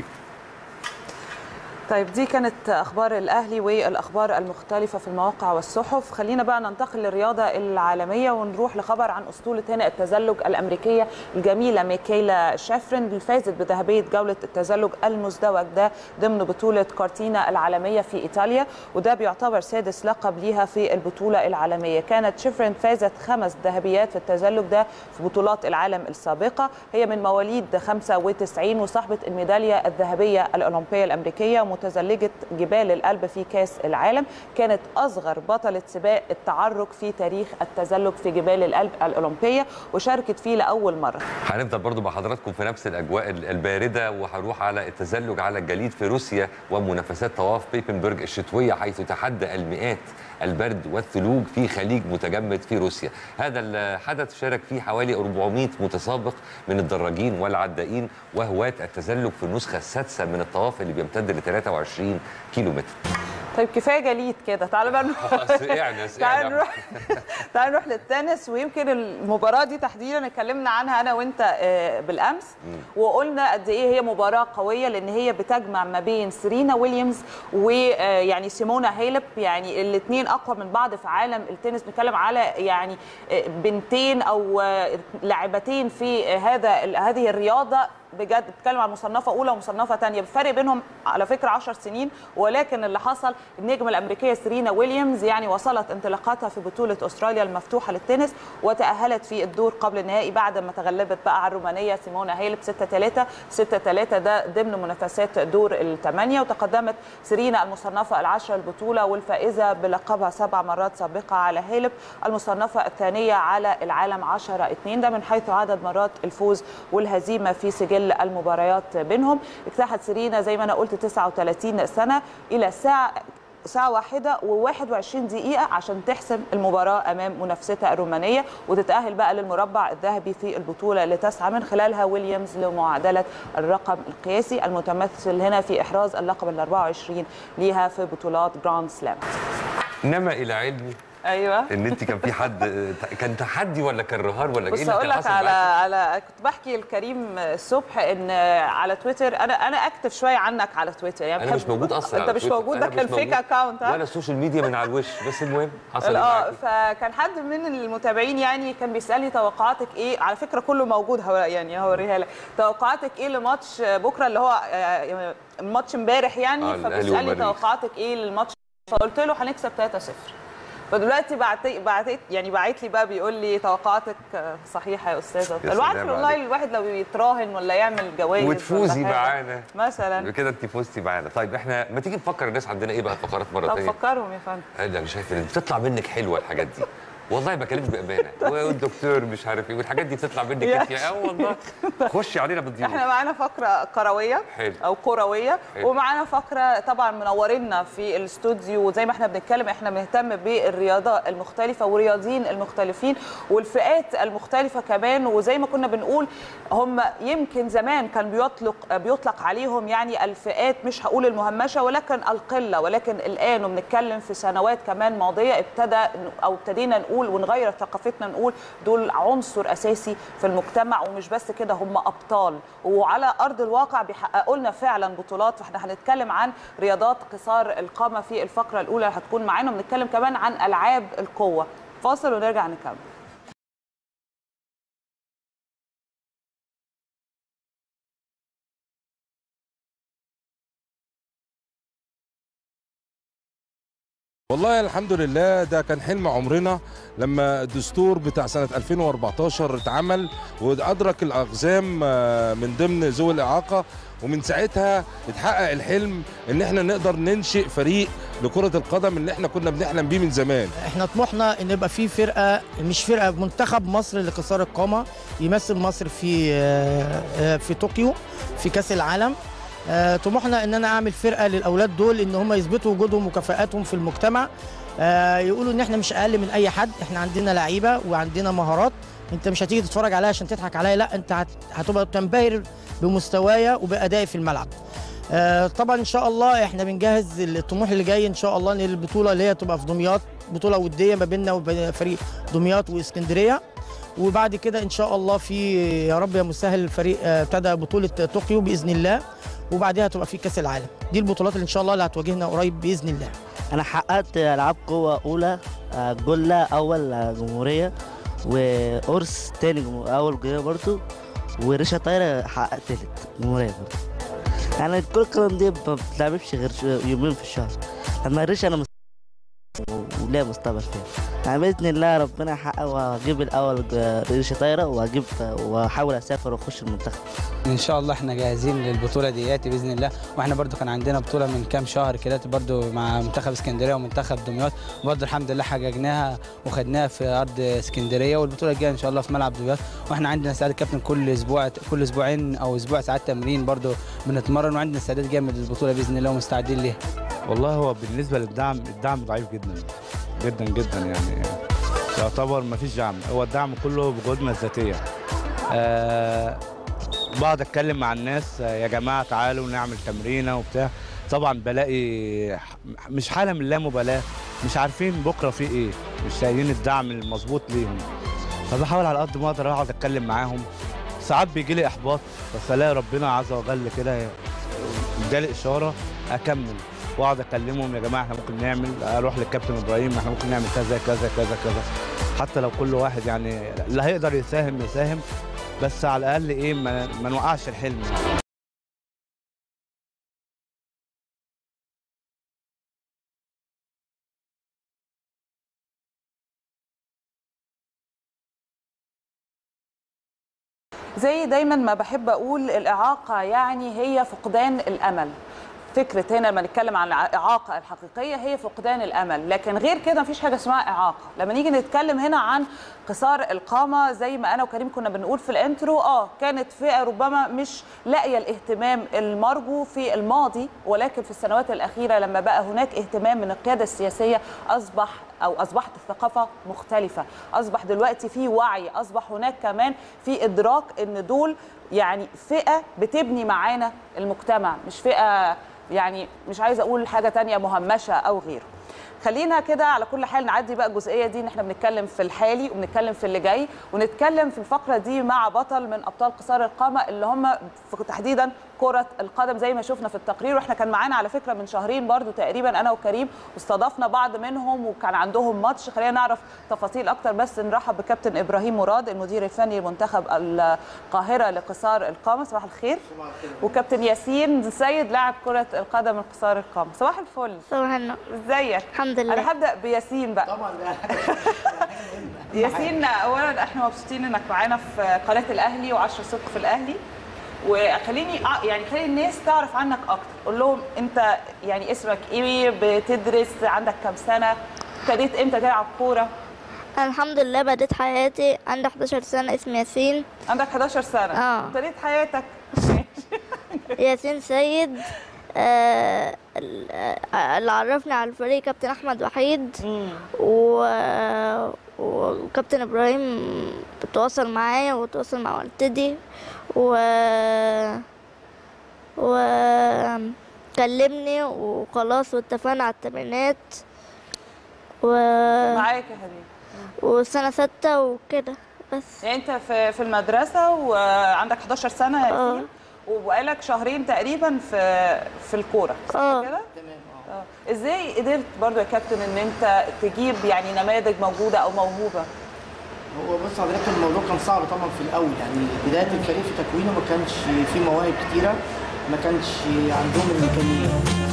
طيب دي كانت اخبار الاهلي والاخبار المختلفه في المواقع والصحف خلينا بقى ننتقل للرياضه العالميه ونروح لخبر عن اسطوله هنا التزلج الامريكيه الجميله ميكيلا شافرين اللي فازت بذهبيه جوله التزلج المزدوج ده ضمن بطوله كارتينا العالميه في ايطاليا وده بيعتبر سادس لقب ليها في البطوله العالميه كانت شافرين فازت خمس ذهبيات في التزلج ده في بطولات العالم السابقه هي من مواليد 95 وصاحبه الميداليه الذهبيه الاولمبيه الامريكيه متزلجه جبال الألب في كاس العالم كانت اصغر بطله سباق التعرج في تاريخ التزلج في جبال الألب الاولمبيه وشاركت فيه لاول مره هنفضل برضو مع حضراتكم في نفس الاجواء البارده وهنروح على التزلج على الجليد في روسيا ومنافسات طواف بيبنبرج الشتويه حيث تحدى المئات البرد والثلوج في خليج متجمد في روسيا هذا الحدث شارك فيه حوالي 400 متسابق من الدراجين والعدائين وهواة التزلج في النسخة السادسة من الطواف اللي بيمتد ل 23 كيلو متر طيب كفايه جليد كده تعالوا بقى نروح سقعنا تعالوا سقعنا نروح تعالوا نروح للتنس ويمكن المباراه دي تحديدا اتكلمنا عنها انا وانت آه، بالامس وقلنا قد ايه هي مباراه قويه لان هي بتجمع ما بين سيرينا ويليامز ويعني سيمونا هيلب يعني الاثنين اقوى من بعض في عالم التنس بنتكلم على يعني آه، بنتين او آه، لاعبتين في هذا هذه الرياضه بجد بتتكلم عن مصنفه اولى ومصنفه ثانيه بفرق بينهم على فكره 10 سنين ولكن اللي حصل النجمه الامريكيه سيرينا ويليامز يعني وصلت انطلاقاتها في بطوله استراليا المفتوحه للتنس وتاهلت في الدور قبل النهائي بعد ما تغلبت بقى على الرومانيه سيمونا هيلب 6 3 6 3 ده ضمن منافسات دور الثمانيه وتقدمت سيرينا المصنفه العاشره البطوله والفائزه بلقبها سبع مرات سابقه على هيلب المصنفه الثانيه على العالم 10 2 ده من حيث عدد مرات الفوز والهزيمه في سجل المباريات بينهم اجتاحت سيرينا زي ما انا قلت 39 سنه الى ساعه ساعه واحده و21 دقيقه عشان تحسم المباراه امام منافستها الرومانيه وتتاهل بقى للمربع الذهبي في البطوله اللي تسعى من خلالها ويليامز لمعادله الرقم القياسي المتمثل هنا في احراز اللقب ال 24 ليها في بطولات جراند سلام انما الى علمي ايوه ان انت كان في حد كان تحدي ولا كان رهان ولا بص اللي اقول كان لك حاصل على معاكي؟ على كنت بحكي لكريم الصبح ان على تويتر انا انا اكتف شويه عنك على تويتر يعني انا مش بحب- موجود اصلا انت على مش تويتر. موجود ده أنا كان مش فيك موجود. اكونت ها ولا السوشيال ميديا من على الوش بس المهم حصل إيه اه معاكي؟ فكان حد من المتابعين يعني كان بيسالني توقعاتك ايه على فكره كله موجود هو يعني هوريها لك توقعاتك ايه لماتش بكره اللي هو آه، الماتش امبارح آه، يعني الأهلي فبيسالني والمريخ. توقعاتك ايه للماتش فقلت له هنكسب 3-0 فدلوقتي بعت بعت يعني بعت لي بقى بيقول لي توقعاتك آه، صحيحه يا استاذه يا الواحد في سلام والله عليك. الواحد لو يتراهن ولا يعمل جوائز وتفوزي ولا حاجة. معانا مثلا كده انت فزتي معانا طيب احنا ما تيجي نفكر الناس عندنا ايه بقى فقرات مره طب ثانيه فكرهم يا فندم انا مش شايف ان بتطلع منك حلوه الحاجات دي والله بكلمك بامانه والدكتور مش عارف ايه والحاجات دي بتطلع منك يا انت اه والله خشي علينا بالضيوف احنا معانا فقره كرويه حلو. او كرويه حلو. ومعانا فقره طبعا منورنا في الاستوديو وزي ما احنا بنتكلم احنا بنهتم بالرياضه المختلفه والرياضيين المختلفين والفئات المختلفه كمان وزي ما كنا بنقول هم يمكن زمان كان بيطلق بيطلق عليهم يعني الفئات مش هقول المهمشه ولكن القله ولكن الان وبنتكلم في سنوات كمان ماضيه ابتدى او ابتدينا نقول ونغير ثقافتنا نقول دول عنصر اساسي في المجتمع ومش بس كده هم ابطال وعلى ارض الواقع بيحققوا لنا فعلا بطولات فاحنا هنتكلم عن رياضات قصار القامه في الفقره الاولى اللي هتكون معانا وبنتكلم كمان عن العاب القوه فاصل ونرجع نكمل والله الحمد لله ده كان حلم عمرنا لما الدستور بتاع سنة 2014 اتعمل وأدرك الأقزام آه، من ضمن ذوي الإعاقة ومن ساعتها اتحقق الحلم إن احنا نقدر ننشئ فريق لكرة القدم اللي احنا كنا بنحلم بيه من زمان احنا طموحنا ان يبقى في فرقه مش فرقه منتخب مصر لقصار القامه يمثل مصر في آه، آه، في طوكيو في كاس العالم آه، طموحنا ان انا اعمل فرقه للاولاد دول ان هم يثبتوا وجودهم وكفاءاتهم في المجتمع آه، يقولوا ان احنا مش اقل من اي حد احنا عندنا لعيبه وعندنا مهارات انت مش هتيجي تتفرج عليا عشان تضحك عليا لا انت هت- هتبقى تنبهر بمستوايا وبادائي في الملعب آه، طبعا ان شاء الله احنا بنجهز الطموح اللي جاي ان شاء الله ان البطوله اللي هي تبقى في دمياط بطوله وديه ما بيننا وبين فريق دمياط واسكندريه وبعد كده ان شاء الله في يا رب يا مسهل الفريق آه، ابتدى بطوله طوكيو باذن الله وبعدها تبقى في كاس العالم دي البطولات اللي ان شاء الله اللي هتواجهنا قريب باذن الله انا حققت العاب قوه اولى آه، جله اول آه، جمهوريه وقرص تاني جمهور اول جمهوريه برضو وريشه طايره حققت تالت جمهوريه برضو يعني كل القدم دي ما بتلعبش غير شو- يومين في الشهر اما الريشه انا مست... وليها مستقبل فيها يعني باذن الله ربنا يحقق واجيب الاول ج- ريشه طايره واجيب واحاول اسافر واخش المنتخب ان شاء الله احنا جاهزين للبطوله دياتي باذن الله واحنا برضو كان عندنا بطوله من كام شهر كده برضو مع منتخب اسكندريه ومنتخب دمياط برضو الحمد لله حققناها وخدناها في ارض اسكندريه والبطوله الجايه ان شاء الله في ملعب دمياط واحنا عندنا استعداد كابتن كل اسبوع كل اسبوعين او اسبوع ساعات تمرين برضو بنتمرن وعندنا استعداد جامد للبطوله باذن الله ومستعدين ليها والله هو بالنسبة للدعم الدعم ضعيف جدا جدا جدا يعني يعتبر ما فيش دعم هو الدعم كله بجهودنا الذاتية آه بقعد اتكلم مع الناس آه، يا جماعة تعالوا نعمل تمرينة وبتاع طبعا بلاقي ح- مش حالة من لا مبالاة مش عارفين بكرة في ايه مش شايلين الدعم المظبوط ليهم فبحاول على قد ما اقدر اقعد اتكلم معاهم ساعات بيجي لي احباط بس الاقي ربنا عز وجل كده ادالي اشاره اكمل واقعد اكلمهم يا جماعه احنا ممكن نعمل اروح للكابتن ابراهيم احنا ممكن نعمل كذا كذا كذا كذا حتى لو كل واحد يعني اللي هيقدر يساهم يساهم بس على الاقل ايه ما, ما نوقعش الحلم يعني. زي دايما ما بحب اقول الاعاقه يعني هي فقدان الامل فكره هنا لما نتكلم عن الاعاقه الحقيقيه هي فقدان الامل لكن غير كده مفيش حاجه اسمها اعاقه لما نيجي نتكلم هنا عن قصار القامه زي ما انا وكريم كنا بنقول في الانترو اه كانت فئه ربما مش لاقيه الاهتمام المرجو في الماضي ولكن في السنوات الاخيره لما بقى هناك اهتمام من القياده السياسيه اصبح او اصبحت الثقافه مختلفه اصبح دلوقتي في وعي اصبح هناك كمان في ادراك ان دول يعني فئه بتبني معانا المجتمع مش فئه يعني مش عايزه اقول حاجه تانية مهمشه او غيره خلينا كده على كل حال نعدي بقى الجزئيه دي ان احنا بنتكلم في الحالي وبنتكلم في اللي جاي ونتكلم في الفقره دي مع بطل من ابطال قصار القامه اللي هم في تحديدا كره القدم زي ما شفنا في التقرير واحنا كان معانا على فكره من شهرين برضو تقريبا انا وكريم واستضفنا بعض منهم وكان عندهم ماتش خلينا نعرف تفاصيل اكتر بس نرحب بكابتن ابراهيم مراد المدير الفني لمنتخب القاهره لقصار القامه صباح الخير وكابتن ياسين سيد لاعب كره القدم لقصار القامه صباح الفل صباح النور ازيك الحمد لله انا هبدا بياسين بقى طبعا ياسين اولا احنا مبسوطين انك معانا في قناه الاهلي و10 صدق في الاهلي وخليني يعني خلي الناس تعرف عنك اكتر قول لهم انت يعني اسمك ايه بتدرس عندك كام سنه ابتديت امتى تلعب كوره الحمد لله بديت حياتي عندي 11 سنة اسمي ياسين عندك 11 سنه اه ابتديت حياتك ياسين سيد آه اللي عرفني على الفريق كابتن احمد وحيد و... وكابتن ابراهيم بتواصل معايا وتواصل مع والدتي و وكلمني وخلاص واتفقنا على التمرينات و معاك يا حبيبي وسنة ستة وكده بس يعني انت في في المدرسه وعندك 11 سنه يا ياسين وبقالك شهرين تقريبا في في الكوره صح اه كده؟ تمام اه ازاي قدرت برضو يا كابتن ان انت تجيب يعني نماذج موجوده او موهوبه؟ هو بص حضرتك الموضوع كان صعب طبعا في الاول يعني بدايه الفريق في تكوينه ما كانش في مواهب كتيره ما كانش عندهم الامكانيات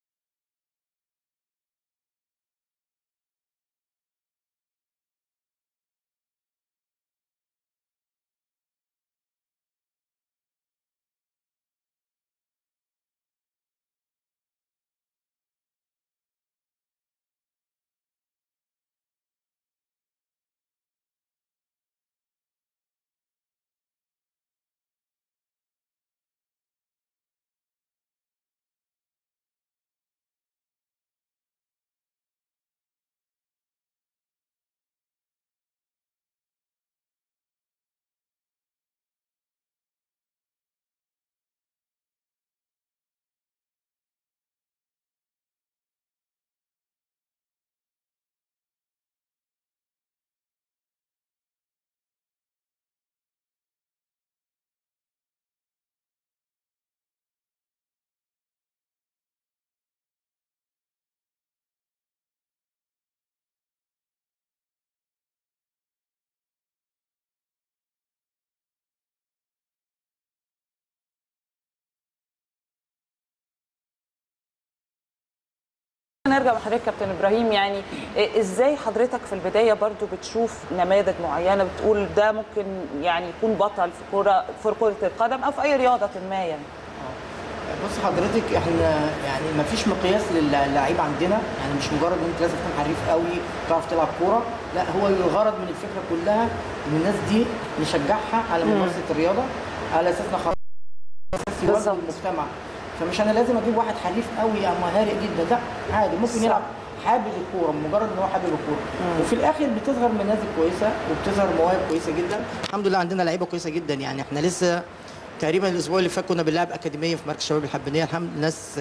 نرجع مع حضرتك كابتن ابراهيم يعني ازاي حضرتك في البدايه برضو بتشوف نماذج معينه بتقول ده ممكن يعني يكون بطل في كره في كره القدم او في اي رياضه ما يعني بص حضرتك احنا يعني ما فيش مقياس للعيب عندنا يعني مش مجرد ان انت لازم تكون حريف قوي تعرف تلعب كوره لا هو الغرض من الفكره كلها ان الناس دي نشجعها على ممارسه الرياضه على اساس نخرج في المجتمع فمش انا لازم اجيب واحد حريف قوي او مهاري جدا لا عادي ممكن يلعب حابب الكوره مجرد ان هو حابب الكوره وفي الاخر بتظهر منازل كويسه وبتظهر مواهب كويسه جدا الحمد لله عندنا لعيبه كويسه جدا يعني احنا لسه تقريبا الاسبوع اللي فات كنا بنلعب اكاديميه في مركز شباب الحبانيه الحمد لله ناس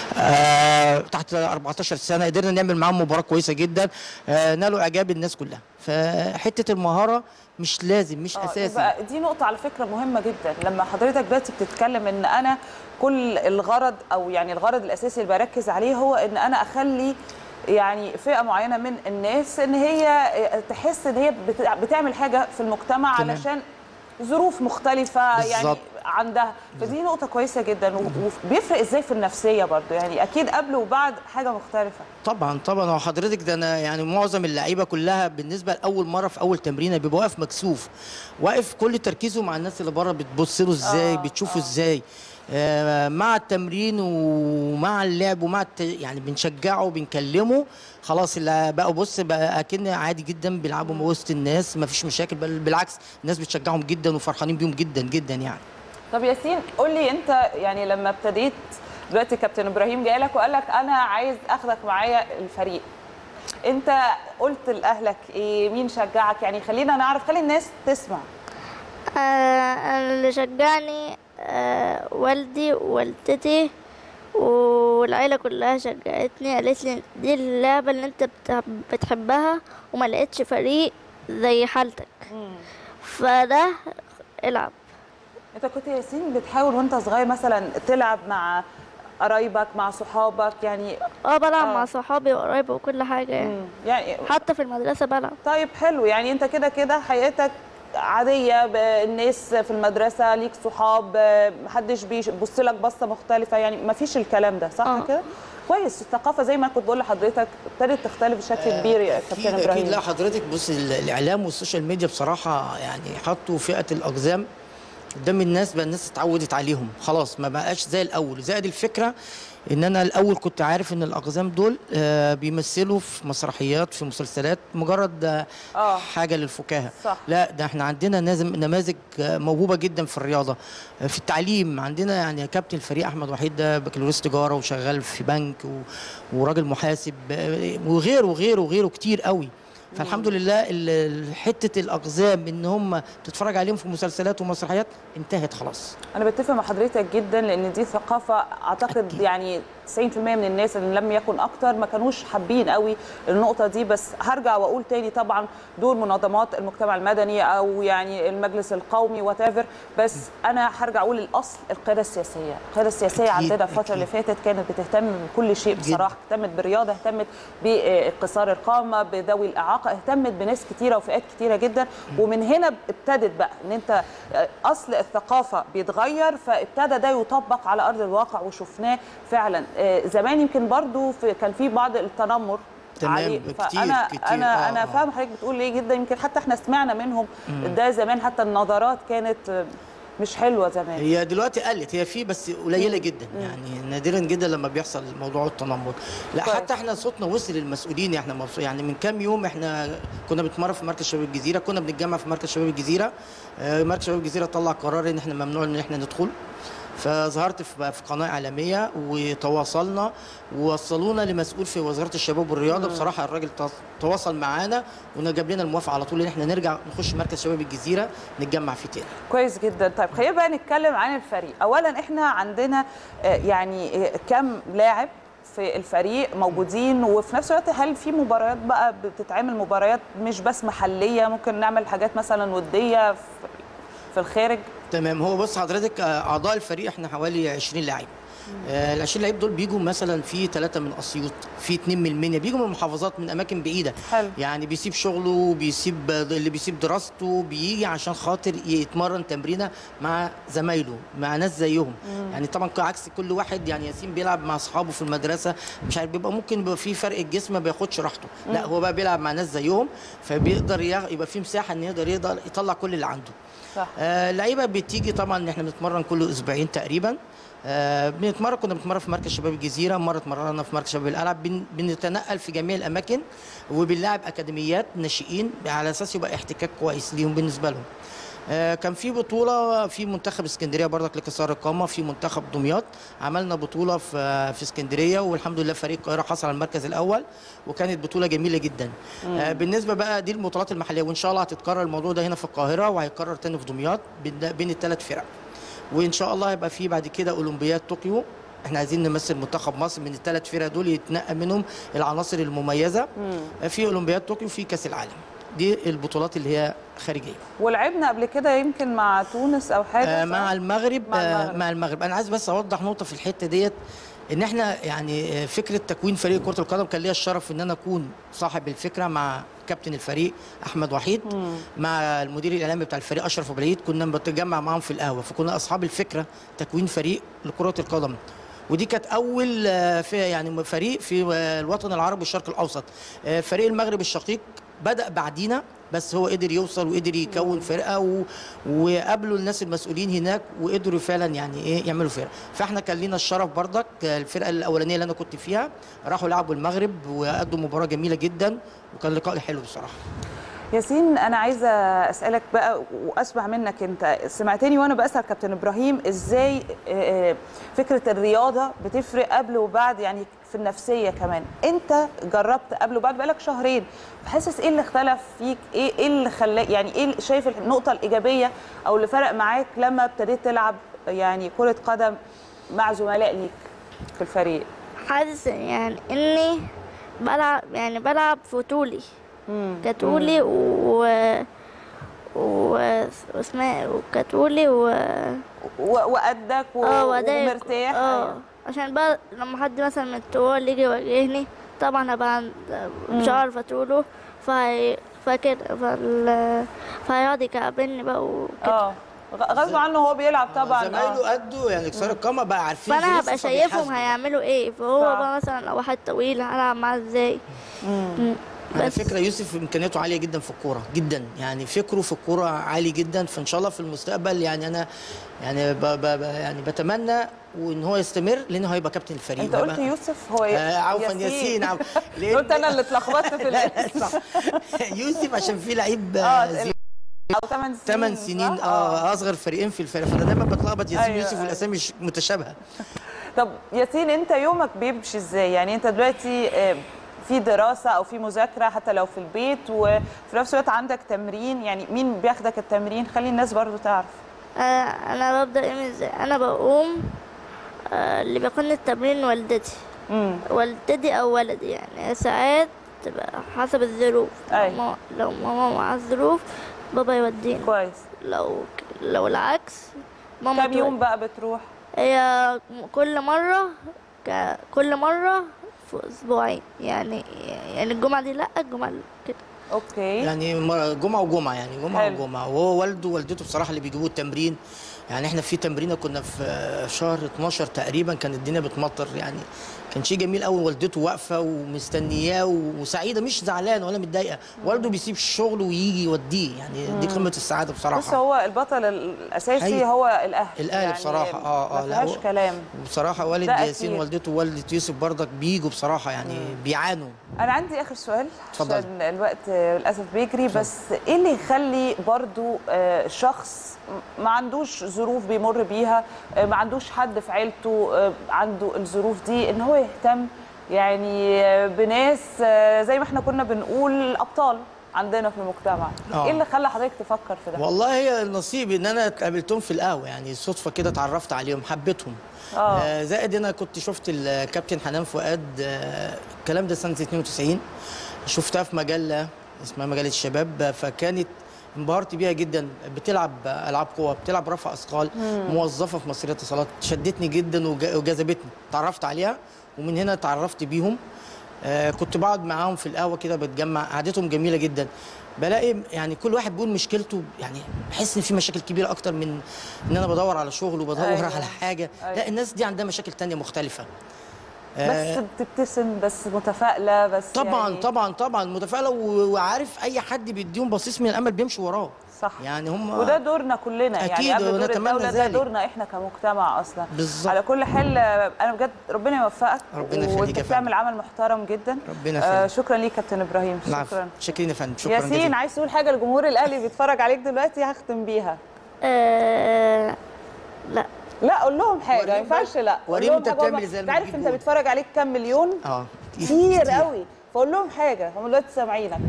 آه تحت 14 سنه قدرنا نعمل معاهم مباراه كويسه جدا آه نالوا اعجاب الناس كلها فحته المهاره مش لازم مش اساسي دي نقطه على فكره مهمه جدا لما حضرتك دلوقتي بتتكلم ان انا كل الغرض او يعني الغرض الاساسي اللي بركز عليه هو ان انا اخلي يعني فئه معينه من الناس ان هي تحس ان هي بتعمل حاجه في المجتمع تمام. علشان ظروف مختلفه يعني بالظبط. عندها فدي نقطه كويسه جدا و- وبيفرق ازاي في النفسيه برضو يعني اكيد قبل وبعد حاجه مختلفه طبعا طبعا هو حضرتك ده انا يعني معظم اللعيبه كلها بالنسبه لاول مره في اول تمرينه بيبقى واقف مكسوف واقف كل تركيزه مع الناس اللي بره بتبص له ازاي آه، بتشوفه ازاي آه مع التمرين ومع اللعب ومع الت... يعني بنشجعه وبنكلمه خلاص اللي بقى بص بقى اكن عادي جدا بيلعبوا وسط الناس ما فيش مشاكل بل بالعكس الناس بتشجعهم جدا وفرحانين بيهم جدا جدا يعني طب ياسين قول لي انت يعني لما ابتديت دلوقتي كابتن ابراهيم جاي لك وقال لك انا عايز اخدك معايا الفريق انت قلت لاهلك ايه مين شجعك يعني خلينا نعرف خلي الناس تسمع آه، أنا اللي شجعني آه، والدي ووالدتي والعيلة كلها شجعتني قالت لي دي اللعبة اللي انت بت- بتحبها وما لقيتش فريق زي حالتك فده العب انت كنت يا ياسين بتحاول وانت صغير مثلا تلعب مع قرايبك مع صحابك يعني اه بلعب آه. مع صحابي وقرايبي وكل حاجة يعني مم. يعني حتى في المدرسة بلعب طيب حلو يعني انت كده كده حياتك عاديه الناس في المدرسه ليك صحاب محدش بيبص لك بصه مختلفه يعني ما فيش الكلام ده صح آه. كده كويس الثقافه زي ما كنت بقول لحضرتك ابتدت تختلف بشكل كبير يا اكيد كابتن ابراهيم اكيد لا حضرتك بص ال- الاعلام والسوشيال ميديا بصراحه يعني حطوا فئه الاقزام قدام الناس بقى الناس اتعودت عليهم خلاص ما بقاش زي الاول زائد الفكره ان انا الاول كنت عارف ان الاقزام دول آه، بيمثلوا في مسرحيات في مسلسلات مجرد آه، اه حاجه للفكاهه صح لا ده احنا عندنا نازم نماذج آه، موهوبه جدا في الرياضه آه، في التعليم عندنا يعني كابتن الفريق احمد وحيد ده بكالوريوس تجاره وشغال في بنك و... وراجل محاسب آه، وغيره وغيره وغيره كتير قوي فالحمد لله ال- ال- حته الاقزام ان هم تتفرج عليهم في مسلسلات ومسرحيات انتهت خلاص انا بتفق مع حضرتك جدا لان دي ثقافه اعتقد أكيد. يعني 90% من الناس اللي لم يكن اكتر ما كانوش حابين قوي النقطه دي بس هرجع واقول تاني طبعا دول منظمات المجتمع المدني او يعني المجلس القومي وات بس انا هرجع اقول الاصل القياده السياسيه القياده السياسيه أكيد، عندنا الفتره اللي أكيد. فاتت كانت بتهتم بكل شيء بصراحه اهتمت بالرياضه اهتمت بقصار القامه بذوي الاعاقه اهتمت بناس كتيره وفئات كتيره جدا ومن هنا ابتدت بقى ان انت اصل الثقافه بيتغير فابتدى ده يطبق على ارض الواقع وشفناه فعلا آه، زمان يمكن برضو في كان في بعض التنمر تمام، عليه كتير، فانا كتير، انا آه، انا آه. فاهم حضرتك بتقول ايه جدا يمكن حتى احنا سمعنا منهم ده زمان حتى النظرات كانت آه، مش حلوه زمان هي دلوقتي قلت هي في بس قليله جدا يعني نادرا جدا لما بيحصل موضوع التنمر لا كويس. حتى احنا صوتنا وصل للمسؤولين احنا مبسوط يعني من كام يوم احنا كنا بنتمرن في مركز شباب الجزيره كنا بنتجمع في مركز شباب الجزيره آه، مركز شباب الجزيره طلع قرار ان احنا ممنوع ان احنا ندخل فظهرت في في قناه اعلاميه وتواصلنا ووصلونا لمسؤول في وزاره الشباب والرياضه بصراحه الراجل ت- تواصل معانا وجاب لنا الموافقه على طول ان احنا نرجع نخش مركز شباب الجزيره نتجمع فيه تاني كويس جدا طيب خلينا بقى نتكلم عن الفريق اولا احنا عندنا آه، يعني آه، كم لاعب في الفريق موجودين وفي نفس الوقت هل في مباريات بقى بتتعمل مباريات مش بس محليه ممكن نعمل حاجات مثلا وديه في- في الخارج تمام هو بص حضرتك آه، اعضاء الفريق احنا حوالي 20 لعيب آه، ال 20 لعيب دول بيجوا مثلا في ثلاثه من اسيوط في اثنين من المنيا بيجوا من محافظات من اماكن بعيده حلو يعني بيسيب شغله بيسيب اللي بيسيب دراسته بيجي عشان خاطر يتمرن تمرينه مع زمايله مع ناس زيهم يعني طبعا عكس كل واحد يعني ياسين بيلعب مع اصحابه في المدرسه مش عارف بيبقى ممكن يبقى في فرق الجسم ما بياخدش راحته لا هو بقى بيلعب مع ناس زيهم فبيقدر يغ- يبقى في مساحه ان يقدر يقدر يطلع كل اللي عنده صح آه، اللعيبه بتيجي طبعا احنا بنتمرن كل اسبوعين تقريبا آه، بنتمرن كنا بنتمرن في مركز شباب الجزيره مره اتمرنا في مركز شباب القلعه بن- بنتنقل في جميع الاماكن وبنلعب اكاديميات ناشئين على اساس يبقى احتكاك كويس ليهم بالنسبه لهم آه، كان في بطوله في منتخب اسكندريه برضك لكسار القامه في منتخب دمياط عملنا بطوله في في اسكندريه والحمد لله فريق القاهره حصل على المركز الاول وكانت بطوله جميله جدا آه، بالنسبه بقى دي البطولات المحليه وان شاء الله هتتكرر الموضوع ده هنا في القاهره وهيتكرر تاني في دمياط بين بين الثلاث فرق وان شاء الله هيبقى في بعد كده اولمبياد طوكيو احنا عايزين نمثل منتخب مصر من الثلاث فرق دول يتنقى منهم العناصر المميزه في اولمبياد طوكيو في كاس العالم دي البطولات اللي هي خارجيه ولعبنا قبل كده يمكن مع تونس او حاجه آه صح؟ مع المغرب مع مع المغرب. المغرب. آه مع المغرب انا عايز بس اوضح نقطه في الحته ديت ان احنا يعني فكره تكوين فريق كره القدم كان ليا الشرف ان انا اكون صاحب الفكره مع كابتن الفريق احمد وحيد مع المدير الاعلامي بتاع الفريق اشرف ابو العيد كنا بنتجمع معاهم في القهوه فكنا اصحاب الفكره تكوين فريق لكره القدم ودي كانت اول آه، في يعني فريق في آه، الوطن العربي والشرق الاوسط آه، فريق المغرب الشقيق بدا بعدينا بس هو قدر يوصل وقدر يكون فرقه و... وقابلوا الناس المسؤولين هناك وقدروا فعلا يعني ايه يعملوا فرقه فاحنا كان لينا الشرف برضك آه، الفرقه الاولانيه اللي انا كنت فيها راحوا لعبوا المغرب وادوا مباراه جميله جدا وكان لقاء حلو بصراحه ياسين انا عايزه اسالك بقى واسمع منك انت سمعتني وانا بسال كابتن ابراهيم ازاي آه، فكره الرياضه بتفرق قبل وبعد يعني في النفسيه كمان انت جربت قبل وبعد بقالك شهرين حاسس ايه اللي اختلف فيك ايه ايه اللي خلاك يعني ايه اللي- شايف النقطه الايجابيه او اللي فرق معاك لما ابتديت تلعب يعني كره قدم مع زملاء ليك في الفريق حاسس يعني اني بلعب يعني بلعب في طولي كطولي و و واسمها وكطولي و و- وقدك و- اه وأدائي- ومرتاح اه أيوة. عشان بقى لما حد مثلا من الطوال يجي يواجهني طبعا هبقى عند- مش مم. عارفه اطوله فهي فكده فال فهيقعد يكعبلني بقى وكده اه غ- غصب عنه هو بيلعب طبعا زمايله آه. قدوا يعني كسار القامه بقى عارفين فانا ظروفه هبقى شايفهم فبيحاسبوا. هيعملوا ايه فهو صح. بقى مثلا لو واحد طويل هلعب معاه ازاي مم. على بس فكره يوسف امكانياته عاليه جدا في الكوره جدا يعني فكره في الكوره عالي جدا فان شاء الله في المستقبل يعني انا يعني ب ب ب يعني بتمنى وان هو يستمر لانه هيبقى كابتن الفريق انت قلت وهيبقى- يوسف هو آه عفوا ياسين عفوا لأن- قلت انا اللي اتلخبطت في لا، الاسم صح. يوسف عشان في لعيب اه آه، زي- او 8 سنين 8 سنين صح؟ اه اصغر فريقين في الفريق فانا دايما بتلخبط ياسين أيوة، يوسف أيوة. والاسامي مش متشابهه طب ياسين انت يومك بيمشي ازاي يعني انت دلوقتي آه، في دراسه او في مذاكره حتى لو في البيت وفي نفس الوقت عندك تمرين يعني مين بياخدك التمرين خلي الناس برضو تعرف آه انا ببدا يومي ازاي انا بقوم آه اللي بيقودني التمرين والدتي امم والدتي او ولدي يعني ساعات تبقى حسب الظروف أي. لو ما- لو ماما مع الظروف بابا يوديني كويس لو لو العكس ماما كم يوم تود- بقى بتروح هي كل مرة ك... كل مرة في أسبوعين يعني يعني الجمعة دي لأ الجمعة اللي كده اوكي يعني مر- جمعه وجمعه يعني جمعه حلو. وجمعه وهو والده ووالدته بصراحه اللي بيجيبوه التمرين يعني احنا في تمرينه كنا في شهر 12 تقريبا كانت الدنيا بتمطر يعني كان شيء جميل قوي والدته واقفه ومستنياه وسعيده مش زعلانه ولا متضايقه والده بيسيب الشغل ويجي يوديه يعني دي قمه السعاده بص بصراحه هو البطل الاساسي أيوة. هو الاهل الأهل بصراحة، آه، آه، ما لا، فيهاش هو- كلام بصراحه والد ده ياسين أكيد. والدته ووالده يوسف برضك بيجوا بصراحه يعني بيعانوا انا عندي اخر سؤال اتفضل. عشان الوقت آه، للاسف بيجري بس ايه اللي يخلي برضو آه، شخص ما عندوش ظروف بيمر بيها آه، ما عندوش حد في عيلته آه، عنده الظروف دي ان هو يهتم يعني آه، بناس آه، زي ما احنا كنا بنقول ابطال عندنا في المجتمع آه. ايه اللي خلى حضرتك تفكر في ده والله هي النصيب ان انا قابلتهم في القهوه يعني صدفه كده اتعرفت عليهم حبيتهم آه. آه زائد انا كنت شفت الكابتن حنان فؤاد آه الكلام ده سنه 92 شفتها في مجله اسمها مجله الشباب آه، فكانت انبهرت بيها جدا بتلعب العاب قوه بتلعب رفع اثقال موظفه في مصريه اتصالات شدتني جدا وج- وجذبتني تعرفت عليها ومن هنا تعرفت بيهم آه كنت بقعد معاهم في القهوه كده بتجمع قعدتهم جميله جدا بلاقي يعني كل واحد بيقول مشكلته يعني بحس ان في مشاكل كبيره اكتر من ان انا بدور على شغل وبدور أيوة. أيوة. على حاجه أيوة. لا الناس دي عندها مشاكل تانية مختلفه آه، بس بتبتسم بس متفائله بس طبعا يعني طبعا طبعا متفائله و- وعارف اي حد بيديهم بصيص من الامل بيمشي وراه صح يعني هم وده دورنا كلنا أكيد، يعني قبل دور ونتمنى الدولة ده ذلك. دورنا احنا كمجتمع اصلا بالظبط. على كل حال آه، انا بجد ربنا يوفقك ربنا يخليك وانت يا بتعمل عمل محترم جدا ربنا آه يخليك شكرا ليك كابتن ابراهيم العفو. شكرا شاكرين يا فندم شكرا ياسين جزيلا عايز تقول حاجه لجمهور الاهلي بيتفرج عليك دلوقتي هختم بيها آه لا لا قول لهم حاجه ما وريهم ينفعش لا قول وريهم لهم أنت حاجة. بتعمل هم- إزاي انت لما عارف تجيب انت جول. بيتفرج عليك كام مليون اه كتير قوي فقول لهم حاجه هم دلوقتي سامعينك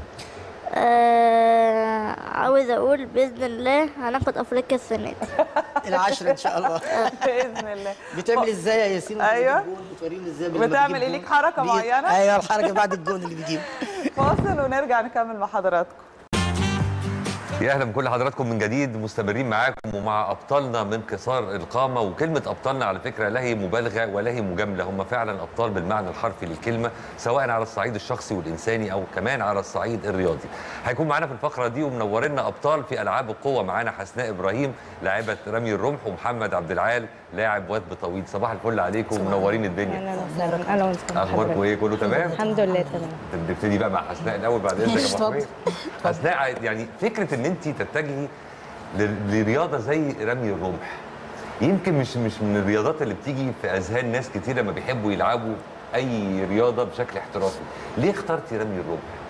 آه عاوز اقول باذن الله هناخد افريقيا السنه دي العشرة ان شاء الله باذن الله بتعمل ازاي يا ياسين وأنت أيوة. بتجيب جول؟ بتوريني ازاي لما بتعمل بتجيب إيه؟ جول؟ ليك حركة بإيد- معينة؟ ايوه الحركه بعد الجون اللي بيجيب فاصل ونرجع نكمل مع حضراتكم يا اهلا بكل حضراتكم من جديد مستمرين معاكم ومع ابطالنا من قصار القامه وكلمه ابطالنا على فكره لا هي مبالغه ولا هي مجامله هم فعلا ابطال بالمعنى الحرفي للكلمه سواء على الصعيد الشخصي والانساني او كمان على الصعيد الرياضي هيكون معانا في الفقره دي ومنورنا ابطال في العاب القوه معانا حسناء ابراهيم لاعبه رمي الرمح ومحمد عبد العال لاعب وثب طويل صباح الفل عليكم ومنورين الدنيا اهلا وسهلا اهلا وسهلا اخباركم ايه كله تمام الحمد لله تمام نبتدي بقى مع حسناء الاول بعد اذنك يا اتفضل. أبو حميد. حسناء يعني فكره ان انت تتجهي ل- لرياضه زي رمي الرمح يمكن مش مش من الرياضات اللي بتيجي في اذهان ناس كتير لما بيحبوا يلعبوا اي رياضه بشكل احترافي ليه اخترتي رمي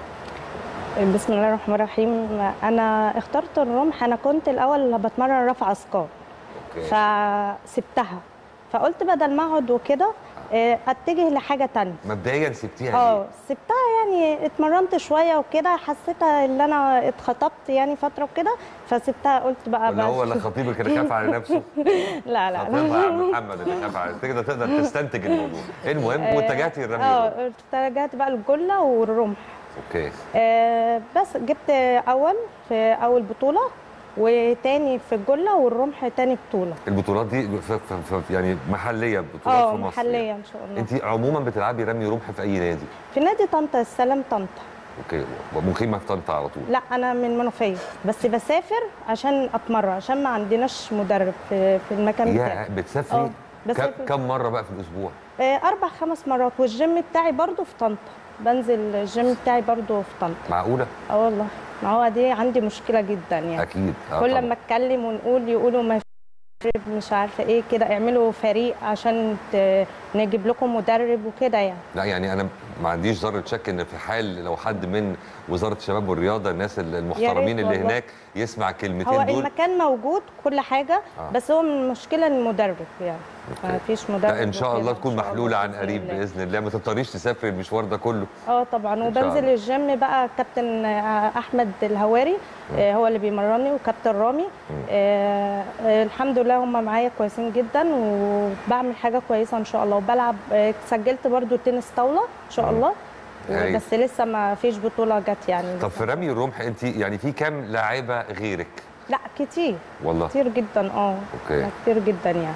الرمح بسم الله الرحمن الرحيم انا اخترت الرمح انا كنت الاول بتمرن رفع اثقال اوكي فسبتها فقلت بدل ما اقعد وكده آه، اتجه لحاجه تانية مبدئيا سبتيها اه ليه سبتها يعني اتمرنت شويه وكده حسيتها ان انا اتخطبت يعني فتره وكده فسبتها قلت بقى ولا بس هو اللي خطيبك اللي خاف على نفسه لا لا خطيبها يا لا عم محمد اللي خاف على كده تقدر تستنتج الموضوع المهم آه، واتجهتي لرمي الرمح اه اتجهت بقى الجله والرمح اوكي آه، بس جبت اول في اول بطوله وتاني في الجله والرمح تاني بطوله البطولات دي ف ف ف يعني محليه بطولات اه في مصر محليه ان شاء الله انت عموما بتلعبي رمي رمح في اي نادي في نادي طنطا السلام طنطا اوكي ومقيمه في طنطا على طول لا انا من منوفيه بس بسافر عشان اتمرن عشان ما عندناش مدرب في, في المكان يا بتاعي بتسافري اه كم, بسافر. كم مره بقى في الاسبوع آه، اربع خمس مرات والجيم بتاعي برضو في طنطا بنزل الجيم بتاعي برضو في طنطا معقوله اه والله ما هو دي عندي مشكله جدا يعني اكيد آه كل طبعاً. ما اتكلم ونقول يقولوا ما في مش عارفه ايه كده اعملوا فريق عشان ت- نجيب لكم مدرب وكده يعني لا يعني انا ما عنديش ذره شك ان في حال لو حد من وزاره الشباب والرياضه الناس المحترمين اللي والله. هناك يسمع هو الكلمتين دول المكان موجود كل حاجه آه. بس هو المشكله المدرب يعني ما فيش مدرب لا ان شاء وكده. الله إن تكون شاء الله محلوله عن بإذن قريب الله. باذن الله ما تضطريش تسافري المشوار ده كله اه طبعا إن شاء وبنزل الله. الجيم بقى كابتن آه، احمد الهواري آه، هو اللي بيمرني وكابتن رامي آه آه، الحمد لله هم معايا كويسين جدا وبعمل حاجه كويسه ان شاء الله وبلعب آه، سجلت برضو تنس طاوله ان شاء الله هايل. بس لسه ما فيش بطوله جت يعني طب في رمي الرمح انت يعني في كام لاعبه غيرك لا كتير والله كتير جدا اه اوكي لا، كتير جدا يعني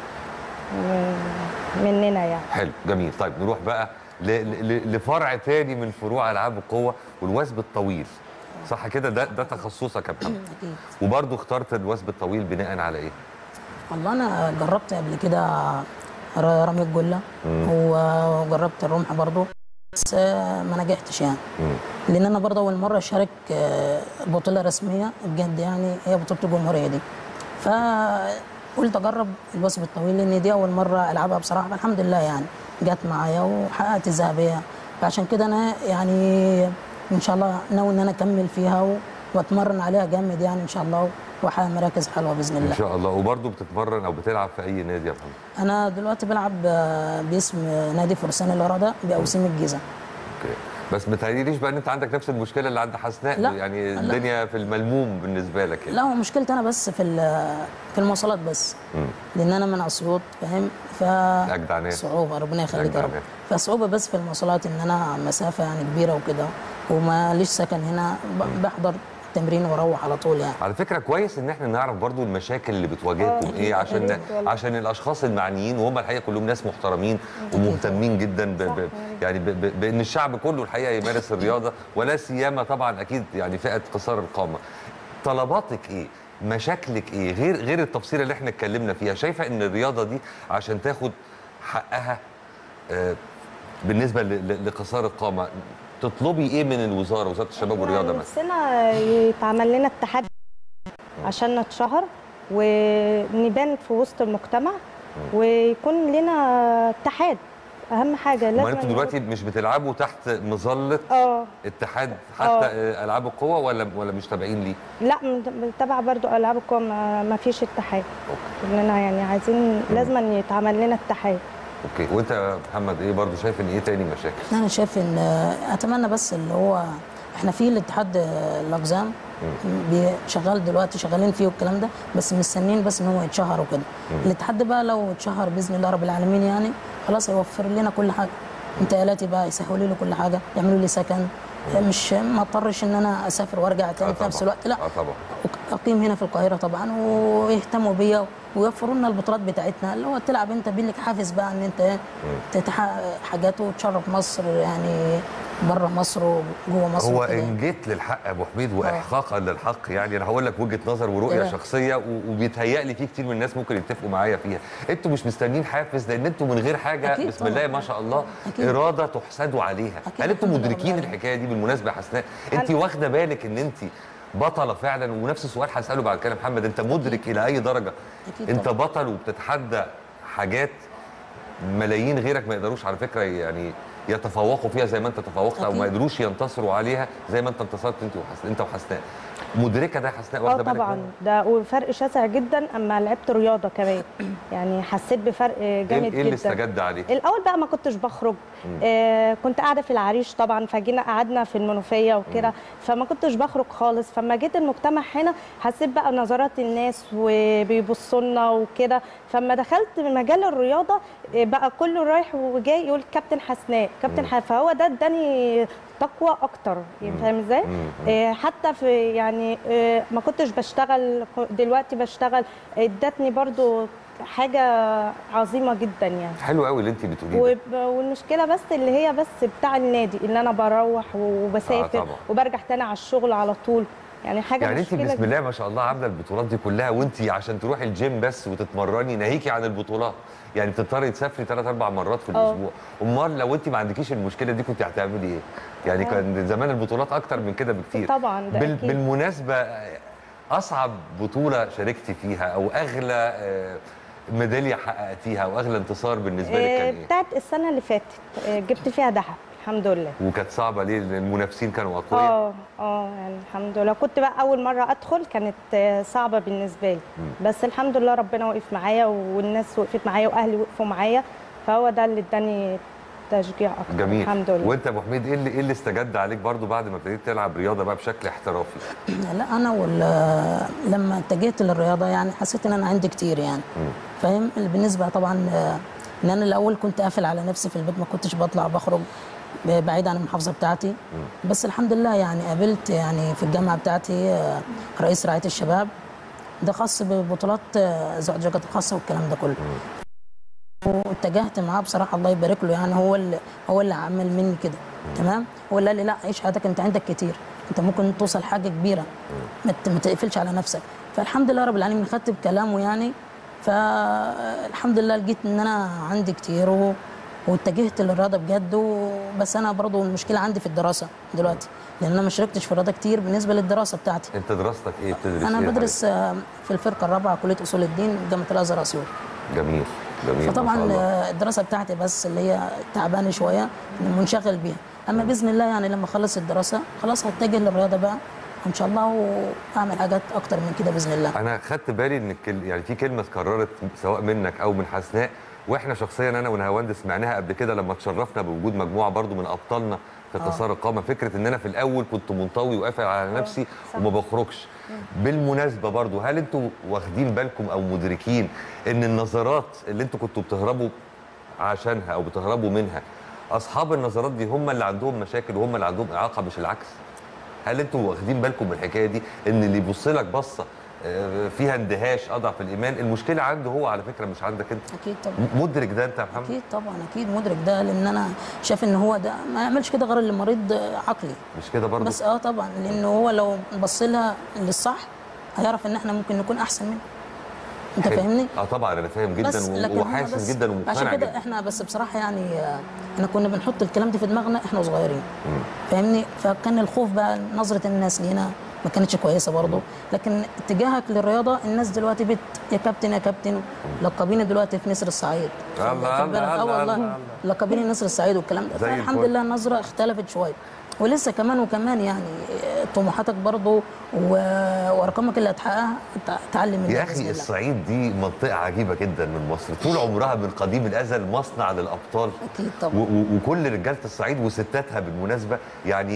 من- مننا يعني حلو جميل طيب نروح بقى ل- ل- لفرع تاني من فروع العاب القوه والوثب الطويل صح كده ده ده تخصصك يا محمد أكيد. وبرضه اخترت الوثب الطويل بناء على ايه؟ والله انا جربت قبل كده ر- رمي الجله مم. وجربت الرمح برضو بس آه، ما نجحتش يعني مم. لان انا برضه اول مره اشارك آه، بطوله رسميه بجد يعني هي بطوله الجمهوريه دي فقلت اجرب الوثب الطويل لان دي اول مره العبها بصراحه فالحمد لله يعني جت معايا وحققت الذهبيه فعشان كده انا يعني ان شاء الله ناوي ان انا اكمل فيها و- واتمرن عليها جامد يعني ان شاء الله واحقق مراكز حلوه باذن الله ان شاء الله وبرضه بتتمرن او بتلعب في اي نادي يا محمد انا دلوقتي بلعب آه، باسم نادي فرسان الاراده باوسيم الجيزه اوكي بس ما تهيأليش بقى ان انت عندك نفس المشكله اللي عند حسناء لا. يعني لا. الدنيا في الملموم بالنسبه لك يعني. لا هو مشكلتي انا بس في ال- في المواصلات بس مم. لان انا من اسيوط فاهم ف اجدع ناس صعوبه ربنا يخليك أجدع يا رب ناس. فصعوبه بس في المواصلات ان انا مسافه يعني كبيره وكده وما ليش سكن هنا ب- بحضر تمرين واروح على طول يعني على فكره كويس ان احنا نعرف برضو المشاكل اللي بتواجهكم آه، ايه عشان أكيد والله. عشان الاشخاص المعنيين وهم الحقيقه كلهم ناس محترمين ومهتمين جدا ب ب يعني ب ب بان الشعب كله الحقيقه يمارس الرياضه ولا سيما طبعا اكيد يعني فئه قصار القامه طلباتك ايه مشاكلك ايه غير غير التفصيله اللي احنا اتكلمنا فيها شايفه ان الرياضه دي عشان تاخد حقها آه، بالنسبه ل- ل- لقصار القامه تطلبي ايه من الوزاره وزاره الشباب والرياضه مثلا نفسنا يتعمل لنا اتحاد عشان نتشهر ونبان في وسط المجتمع ويكون لنا اتحاد اهم حاجه ما لازم انتوا دلوقتي مش بتلعبوا تحت مظله اه اتحاد حتى آه. آه، العاب القوه ولا ولا مش تابعين ليه؟ لا من- تبع برضو العاب القوى ما ما فيش اتحاد كلنا يعني عايزين لازم يتعمل لنا اتحاد اوكي وانت يا محمد ايه برضو شايف ان ايه تاني مشاكل؟ انا شايف ان اتمنى بس اللي هو احنا في الاتحاد الاقزام بي- شغال دلوقتي شغالين فيه والكلام ده بس مستنيين بس ان هو يتشهر وكده مم. الاتحاد ده بقى لو اتشهر باذن الله رب العالمين يعني خلاص هيوفر لنا كل حاجه انتقالاتي بقى يسهلوا لي كل حاجه يعملوا لي سكن مش ما اضطرش ان انا اسافر وارجع تاني في نفس الوقت لا اه طبعا اقيم هنا في القاهره طبعا ويهتموا بيا ويوفروا لنا البطولات بتاعتنا اللي هو تلعب انت بيلك حافز بقى ان انت ايه تحقق حاجات وتشرف مصر يعني بره مصر وجوه مصر هو وكده. ان جيت للحق يا ابو حميد واحقاقا للحق يعني انا هقول لك وجهه نظر ورؤيه تمام. شخصيه و- وبيتهيألي في كتير من الناس ممكن يتفقوا معايا فيها انتوا مش مستنيين حافز لان انتوا من غير حاجه أكيد بسم طبعاً. الله ما شاء الله أكيد. اراده تحسدوا عليها أكيد هل انتوا الحمد لله مدركين رب العالمين. الحكايه دي بالمناسبه يا حسناء انت واخده بالك ان انت بطله فعلا ونفس السؤال هساله بعد كده محمد انت مدرك الى اي درجه أكيد انت طبعاً. بطل وبتتحدى حاجات ملايين غيرك ما يقدروش على فكره يعني يتفوقوا فيها زي ما انت تفوقت او أكيد. ما يقدروش ينتصروا عليها زي ما انت انتصرت انت وحسناء انت وحسناء مدركه ده يا حسناء اه واخده بالك طبعا منه؟ ده وفرق شاسع جدا اما لعبت رياضه كمان يعني حسيت بفرق جامد ايه ايه اللي جدا استجد عليه؟ الاول بقى ما كنتش بخرج مم. آه كنت قاعده في العريش طبعا فجينا قعدنا في المنوفيه وكده فما كنتش بخرج خالص فما جيت المجتمع هنا حسيت بقى نظرات الناس وبيبصوا لنا وكده فما دخلت مجال الرياضه آه بقى كله رايح وجاي يقول كابتن حسناء كابتن مم. حسناء فهو ده اداني تقوى اكتر يعني فاهم ازاي؟ آه، حتى في يعني آه، ما كنتش بشتغل دلوقتي بشتغل ادتني برضو حاجه عظيمه جدا يعني حلو قوي اللي انت بتقوليه ده. وب- والمشكله بس اللي هي بس بتاع النادي ان انا بروح وبسافر طبعا. وبرجع تاني على الشغل على طول يعني حاجه يعني انت مشكله بسم الله ما شاء الله عامله البطولات دي كلها وانت عشان تروحي الجيم بس وتتمرني ناهيكي عن البطولات يعني بتضطري تسافري ثلاث اربع مرات في اه. الاسبوع امال لو انت ما عندكيش المشكله دي كنت هتعملي ايه يعني اه. كان زمان البطولات اكتر من كده بكتير طبعا ده بال أكيد. بالمناسبه اصعب بطوله شاركتي فيها او اغلى آه، ميداليه حققتيها او اغلى انتصار بالنسبه لك آه، كان ايه بتاعت السنه اللي فاتت آه، جبت فيها ذهب الحمد لله وكانت صعبه ليه لان المنافسين كانوا اقوياء اه اه يعني الحمد لله كنت بقى اول مره ادخل كانت آه، صعبه بالنسبه لي بس الحمد لله ربنا وقف معايا والناس وقفت معايا واهلي وقفوا معايا فهو ده اللي اداني تشجيع اكتر جميل الحمد لله وانت يا ابو حميد ايه اللي ايه اللي استجد عليك برضو بعد ما ابتديت تلعب رياضه بقى بشكل احترافي لا انا وال... لما اتجهت للرياضه يعني حسيت ان انا عندي كتير يعني فاهم بالنسبه طبعا آه، ان انا الاول كنت قافل على نفسي في البيت ما كنتش بطلع بخرج ب- بعيد عن المحافظه بتاعتي بس الحمد لله يعني قابلت يعني في الجامعه بتاعتي آه، رئيس رعايه الشباب ده خاص ببطولات آه، زعجقة الخاصه والكلام ده كله واتجهت معاه بصراحه الله يبارك له يعني هو اللي هو اللي عمل مني كده تمام هو اللي قال لي لا عيش حياتك انت عندك كتير انت ممكن توصل حاجه كبيره ما ت- ما تقفلش على نفسك فالحمد لله رب العالمين خدت بكلامه يعني فالحمد لله لقيت ان انا عندي كتير و... واتجهت للرياضه بجد و... بس انا برضو المشكله عندي في الدراسه دلوقتي لان انا ما شاركتش في الرياضه كتير بالنسبه للدراسه بتاعتي انت دراستك ايه بتدرس انا ايه يا بدرس آه، في الفرقه الرابعه كليه اصول الدين جامعه الازهر اسيوط حبيبي؟ جميل جميل ما فطبعا شاء الله. آه، الدراسه بتاعتي بس اللي هي تعبانه شويه إني منشغل بيها اما باذن الله يعني لما اخلص الدراسه خلاص هتجه للرياضه بقى ان شاء الله واعمل حاجات اكتر من كده باذن الله انا خدت بالي ان الكل... يعني في كلمه اتكررت سواء منك او من حسناء واحنا شخصيا انا ونهاوند سمعناها قبل كده لما تشرفنا بوجود مجموعه برضو من ابطالنا في آه. قصار القامه فكره ان انا في الاول كنت منطوي وقافل على نفسي صح. وما بخرجش بالمناسبه برضو هل انتوا واخدين بالكم او مدركين ان النظرات اللي انتوا كنتوا بتهربوا عشانها او بتهربوا منها اصحاب النظرات دي هم اللي عندهم مشاكل وهم اللي عندهم اعاقه مش العكس هل انتوا واخدين بالكم من الحكايه دي ان اللي يبص لك بصه آه، فيها اندهاش اضعف الايمان المشكله عنده هو على فكره مش عندك انت اكيد طبعا م- مدرك ده انت يا محمد اكيد طبعا اكيد مدرك ده لان انا شايف ان هو ده ما يعملش كده غير اللي مريض عقلي مش كده برضه بس اه طبعا لانه هو لو بص لها للصح هيعرف ان احنا ممكن نكون احسن منه انت حلو. فاهمني اه طبعا انا فاهم بس جدا لكن و- هو وحاسس بس جدا عشان ومقتنع كده جدا احنا بس بصراحه يعني آه، احنا كنا بنحط الكلام ده في دماغنا احنا صغيرين مم. فاهمني فكان الخوف بقى نظره الناس لينا ما كانتش كويسه برضه لكن اتجاهك للرياضه الناس دلوقتي بت يا كابتن يا كابتن لقبيني دلوقتي في نسر الصعيد الله خد بالك الله اه الله والله الله. لقبيني نسر الصعيد والكلام ده زي فالحمد الفل. لله النظره اختلفت شويه ولسه كمان وكمان يعني آه، طموحاتك برضه و- وارقامك اللي هتحققها تع- تعلم منها يا بإذن اخي الله. الصعيد دي منطقه عجيبه جدا من مصر طول عمرها من قديم الازل مصنع للابطال اكيد طبعا و- و- وكل رجاله الصعيد وستاتها بالمناسبه يعني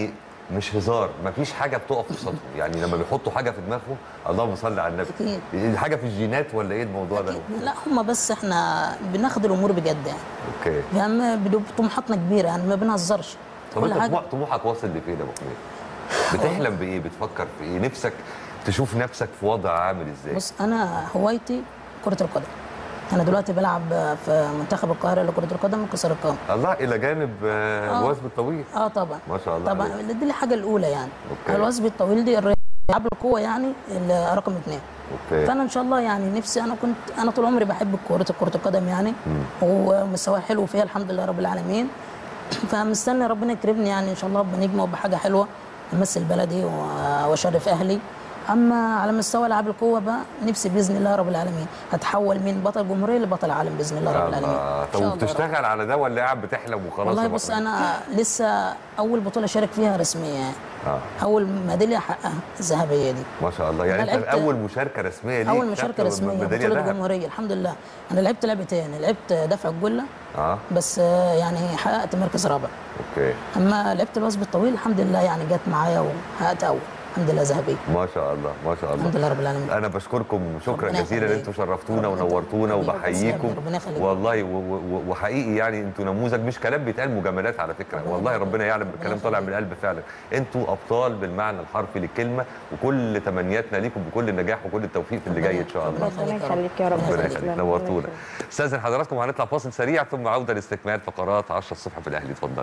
مش هزار مفيش حاجه بتقف قصادهم يعني لما بيحطوا حاجه في دماغهم اللهم صل على النبي أكيد. دي حاجه في الجينات ولا ايه الموضوع ده لا هم بس احنا بناخد الامور بجد يعني اوكي يعني بدو- طموحاتنا كبيره يعني ما بنهزرش طب كل انت حاجه طموح- طموحك واصل لفين يا ابو حميد بتحلم بايه بتفكر في ايه نفسك تشوف نفسك في وضع عامل ازاي بص انا هوايتي كره القدم انا دلوقتي بلعب في منتخب القاهره لكره القدم من كسر القامه الله الى جانب آه، آه. الوثب الطويل اه طبعا ما شاء الله طبعا عليك. دي الحاجه الاولى يعني أوكي. الوثب الطويل دي الرياضة لعب القوه يعني ال- رقم اثنين اوكي فانا ان شاء الله يعني نفسي انا كنت انا طول عمري بحب كره كره القدم يعني ومستواي حلو فيها الحمد لله رب العالمين فمستني ربنا يكرمني يعني ان شاء الله بنجمه وبحاجه حلوه امثل بلدي و- واشرف اهلي اما على مستوى العاب القوه بقى نفسي باذن الله رب العالمين اتحول من بطل جمهوريه لبطل عالم باذن الله رب العالمين الله إن طب شاء الله رب. وبتشتغل على ده ولا قاعد بتحلم وخلاص والله يا أبو بص حميد؟ انا لسه اول بطوله اشارك فيها رسميه يعني اه اول ميداليه احققها الذهبيه دي ما شاء الله يعني أنا انت لعبت- اول مشاركه رسميه ليك اول مشاركه تاخد رسميه ميدالية بطوله ذهب. جمهوريه الحمد لله انا لعبت لعبتين لعبت دفع الجله اه بس آه، يعني حققت مركز رابع اوكي اما لعبت الوثب الطويل الحمد لله يعني جت معايا وحققت اول الحمد لله ذهبيه ما شاء الله ما شاء الله الحمد لله رب العالمين انا بشكركم شكرا ربنا جزيلا ان يخليك. انتم شرفتونا ونورتونا حبيبي، وبحييكم ربنا يخليك. والله و- و- وحقيقي يعني انتوا نموذج مش كلام بيتقال مجاملات على فكره والله ربنا يعلم الكلام طالع من القلب فعلا انتوا ابطال بالمعنى الحرفي للكلمه وكل تمنياتنا ليكم بكل النجاح وكل التوفيق في اللي جاي ان شاء الله ربنا يخليك يا رب ربنا يخليك نورتونا استاذن حضراتكم هنطلع فاصل سريع ثم عوده لاستكمال فقرات 10 الصبح في الاهلي اتفضل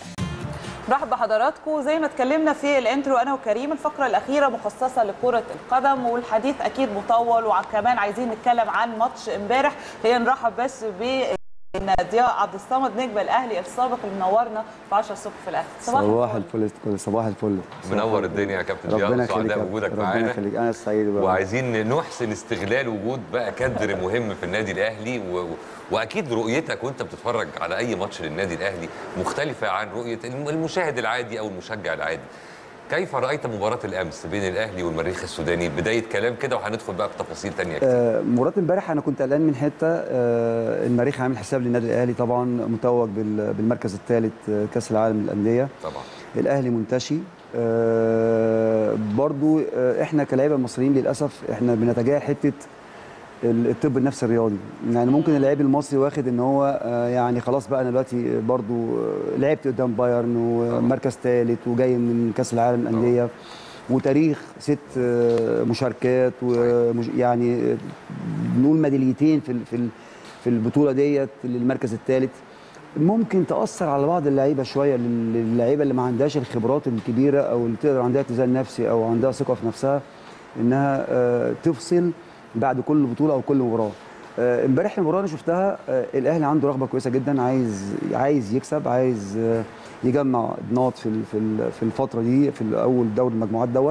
مرحبا بحضراتكم زي ما اتكلمنا في الانترو انا وكريم الفقره الاخيره مخصصه لكره القدم والحديث اكيد مطول وكمان عايزين نتكلم عن ماتش امبارح خلينا نرحب بس ب ضياء عبد الصمد نجم الاهلي السابق اللي منورنا في 10 الصبح في الاهلي صباح الفل كل صباح الفل منور الدنيا يا كابتن ضياء ربنا يخليك وسعداء يا- بوجودك ربنا معانا يخليك انا سعيد بقى وعايزين نحسن استغلال وجود بقى كادر مهم في النادي الاهلي و... و- واكيد رؤيتك وانت بتتفرج على اي ماتش للنادي الاهلي مختلفه عن رؤيه الم- المشاهد العادي او المشجع العادي كيف رايت مباراه الامس بين الاهلي والمريخ السوداني بدايه كلام كده وهندخل بقى في تفاصيل تانية كتير آه، مباراة امبارح انا كنت قلقان من حته آه، المريخ عامل حساب للنادي الاهلي طبعا متوج بال- بالمركز الثالث كاس العالم للانديه طبعا الاهلي منتشي آه، برضو آه، احنا كلاعيبه مصريين للاسف احنا بنتجاهل حته ال- الطب النفسي الرياضي يعني ممكن اللاعب المصري واخد ان هو آه، يعني خلاص بقى انا دلوقتي برضو آه، لعبت قدام بايرن ومركز ثالث وجاي من كاس العالم للانديه وتاريخ ست آه، مشاركات ويعني بنقول ميداليتين في ال- في ال- في البطوله ديت للمركز الثالث ممكن تاثر على بعض اللعيبه شويه لل- للعيبه اللي ما عندهاش الخبرات الكبيره او اللي تقدر عندها اتزان نفسي او عندها ثقه في نفسها انها آه، تفصل بعد كل بطوله او كل مباراه آه، امبارح المباراه اللي شفتها آه، الاهلي عنده رغبه كويسه جدا عايز عايز يكسب عايز آه، يجمع نقط في ال- في ال- في الفتره دي في اول دوري المجموعات دوت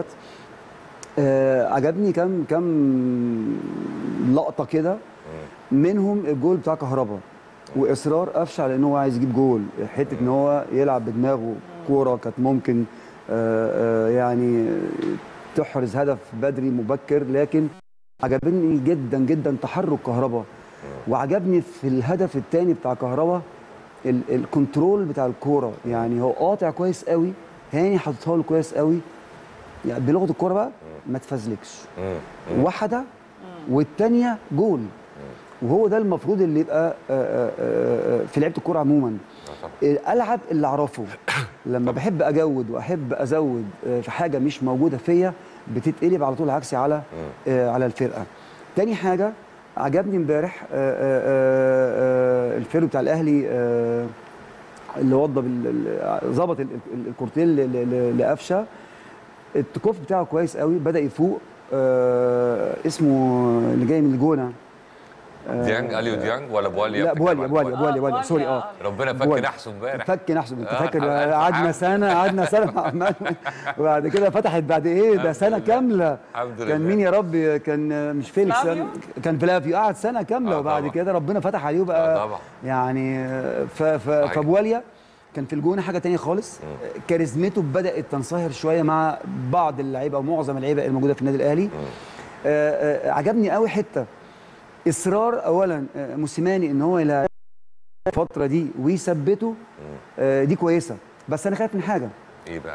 آه، عجبني كم كم لقطه كده منهم الجول بتاع كهربا واصرار قفشه على ان هو عايز يجيب جول حته ان هو يلعب بدماغه كوره كانت ممكن آه، آه، يعني تحرز هدف بدري مبكر لكن عجبني جدا جدا تحرك كهربا وعجبني في الهدف الثاني بتاع كهربا ال- الكنترول بتاع الكوره يعني هو قاطع كويس قوي هاني حاططها له كويس قوي يعني بلغه الكوره بقى ما تفزلكش واحده والثانيه جول وهو ده المفروض اللي يبقى آه، آه، آه، في لعيبه الكوره عموما العب اللي اعرفه لما بحب اجود واحب ازود آه، في حاجه مش موجوده فيا بتتقلب على طول عكسي على آه، على الفرقه تاني حاجه عجبني امبارح آه، آه، آه، آه، الفيرو بتاع الاهلي آه، اللي وضب ال- ال- ظبط ال- ال- الكورتين ل- ل- لقفشه التكوف بتاعه كويس قوي بدا يفوق آه، اسمه اللي جاي من الجونه آه، ديانج اليو ديانج ولا بواليا لا بتتكلم بواليا عن بواليا بواليا بواليا سوري اه ربنا فك بواليا. نحسه امبارح فك نحسه انت آه، فاكر ألف قعدنا حمد. سنه قعدنا سنه مع عمال وبعد كده فتحت بعد ايه ده سنه كامله الحمد لله كان مين يا رب كان مش فيليكس فلافيو؟ كان فلافيو قعد سنه كامله آه، وبعد طبعا. كده ربنا فتح عليه وبقى آه، طبعا. يعني ف ف صحيح. فبواليا كان في الجونه حاجه تانية خالص كاريزمته بدات تنصهر شويه مع بعض اللعيبه او معظم اللعيبه الموجوده في النادي الاهلي آه، آه، عجبني قوي حته اصرار اولا آه، موسيماني ان هو يلاعب الفتره دي ويثبته آه، دي كويسه بس انا خايف من حاجه ايه بقى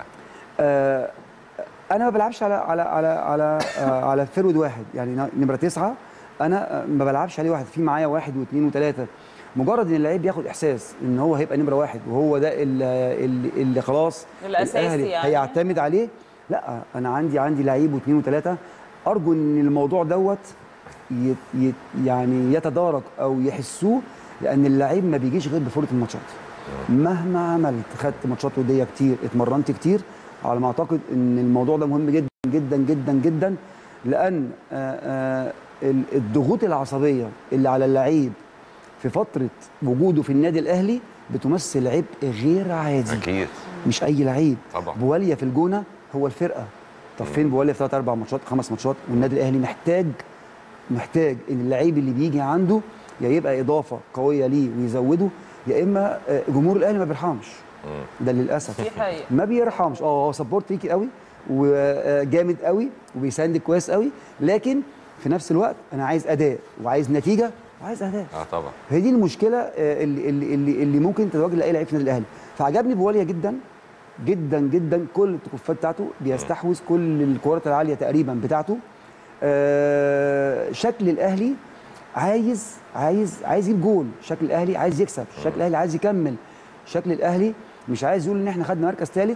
آه انا ما بلعبش على على على على آه على فرود واحد يعني ن- نمره تسعه انا آه، ما بلعبش عليه واحد في معايا واحد واثنين وثلاثه مجرد ان اللعيب بياخد احساس ان هو هيبقى نمره واحد وهو ده اللي, اللي, اللي خلاص الأساسي الأهلي يعني. هيعتمد عليه لا انا عندي عندي لعيب واثنين وثلاثه ارجو ان الموضوع دوت يت يت يعني يتدارك او يحسوه لان اللعيب ما بيجيش غير بفرقه الماتشات مهما عملت خدت ماتشات وديه كتير اتمرنت كتير على ما اعتقد ان الموضوع ده مهم جدا جدا جدا جدا لان آه، آه، ال- الضغوط العصبيه اللي على اللعيب في فتره وجوده في النادي الاهلي بتمثل عبء غير عادي اكيد مش اي لعيب طبعا بواليا في الجونه هو الفرقه طب فين بواليا في ثلاث اربع ماتشات خمس ماتشات والنادي الاهلي محتاج محتاج ان اللعيب اللي بيجي عنده يا يبقى اضافه قويه ليه ويزوده يا اما آه، جمهور الاهلي ما بيرحمش ده للاسف دي حقيقة. ما بيرحمش اه هو سبورت ليكي قوي وجامد قوي وبيساندك كويس قوي لكن في نفس الوقت انا عايز اداء وعايز نتيجه وعايز اهداف اه طبعا هي دي المشكله آه، اللي اللي اللي, اللي ممكن تتواجه لاي لعيب في النادي الاهلي فعجبني بواليا جدا جدا جدا كل التكفات بتاعته بيستحوذ كل الكرات العاليه تقريبا بتاعته آه، شكل الاهلي عايز عايز عايز يجيب جول شكل الاهلي عايز يكسب شكل الاهلي عايز يكمل شكل الاهلي مش عايز يقول ان احنا خدنا مركز ثالث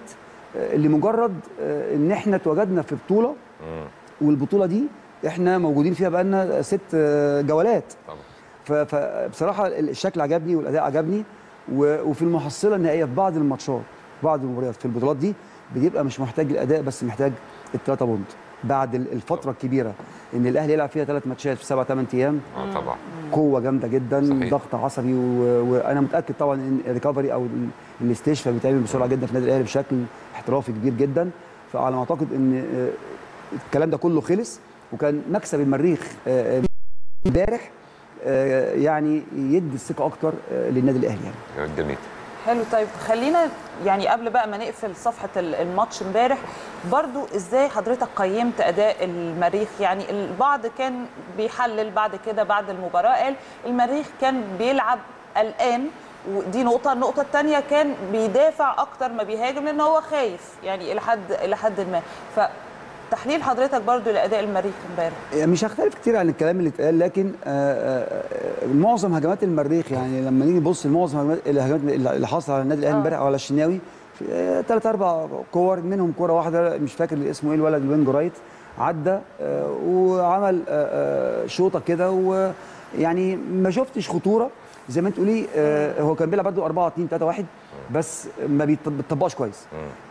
لمجرد آه، ان احنا اتواجدنا في بطوله والبطوله دي احنا موجودين فيها بقالنا ست آه، جولات طبعا ف- فبصراحه الشكل عجبني والاداء عجبني و- وفي المحصله النهائيه في بعض الماتشات بعض المباريات في البطولات دي بيبقى مش محتاج الاداء بس محتاج الثلاثه بونت بعد ال- الفتره الكبيره ان الاهلي يلعب فيها ثلاث ماتشات في سبع ثمان ايام اه طبعا قوه جامده جدا صحيح. ضغط عصبي و... وانا متاكد طبعا ان الريكفري او ال- الاستشفاء بيتعمل بسرعه جدا في النادي الاهلي بشكل احترافي كبير جدا فعلى ما اعتقد ان آه، الكلام ده كله خلص وكان مكسب المريخ آه، آه، امبارح آه، يعني يدي الثقه اكتر آه، للنادي الاهلي يعني جميل حلو طيب خلينا يعني قبل بقى ما نقفل صفحه ال- الماتش امبارح برضو ازاي حضرتك قيمت اداء المريخ يعني البعض كان بيحلل بعد كده بعد المباراه قال المريخ كان بيلعب قلقان ودي نقطه النقطه الثانيه كان بيدافع اكتر ما بيهاجم لان هو خايف يعني الى حد الى حد ما فتحليل حضرتك برضو لاداء المريخ امبارح يعني مش هختلف كتير عن الكلام اللي اتقال لكن آه، آه، آه، معظم هجمات المريخ يعني لما نيجي نبص لمعظم هجمات- الهجمات اللي حصل على النادي الاهلي امبارح او على الشناوي ثلاث اربع كور منهم كوره واحده مش فاكر اسمه ايه الولد الوينج رايت عدى آه، وعمل آه، آه، شوطه كده ويعني ما شفتش خطوره زي ما انت تقولي آه، هو كان بيلعب برضه 4 2 3 1 بس ما بيط- بيطبقش كويس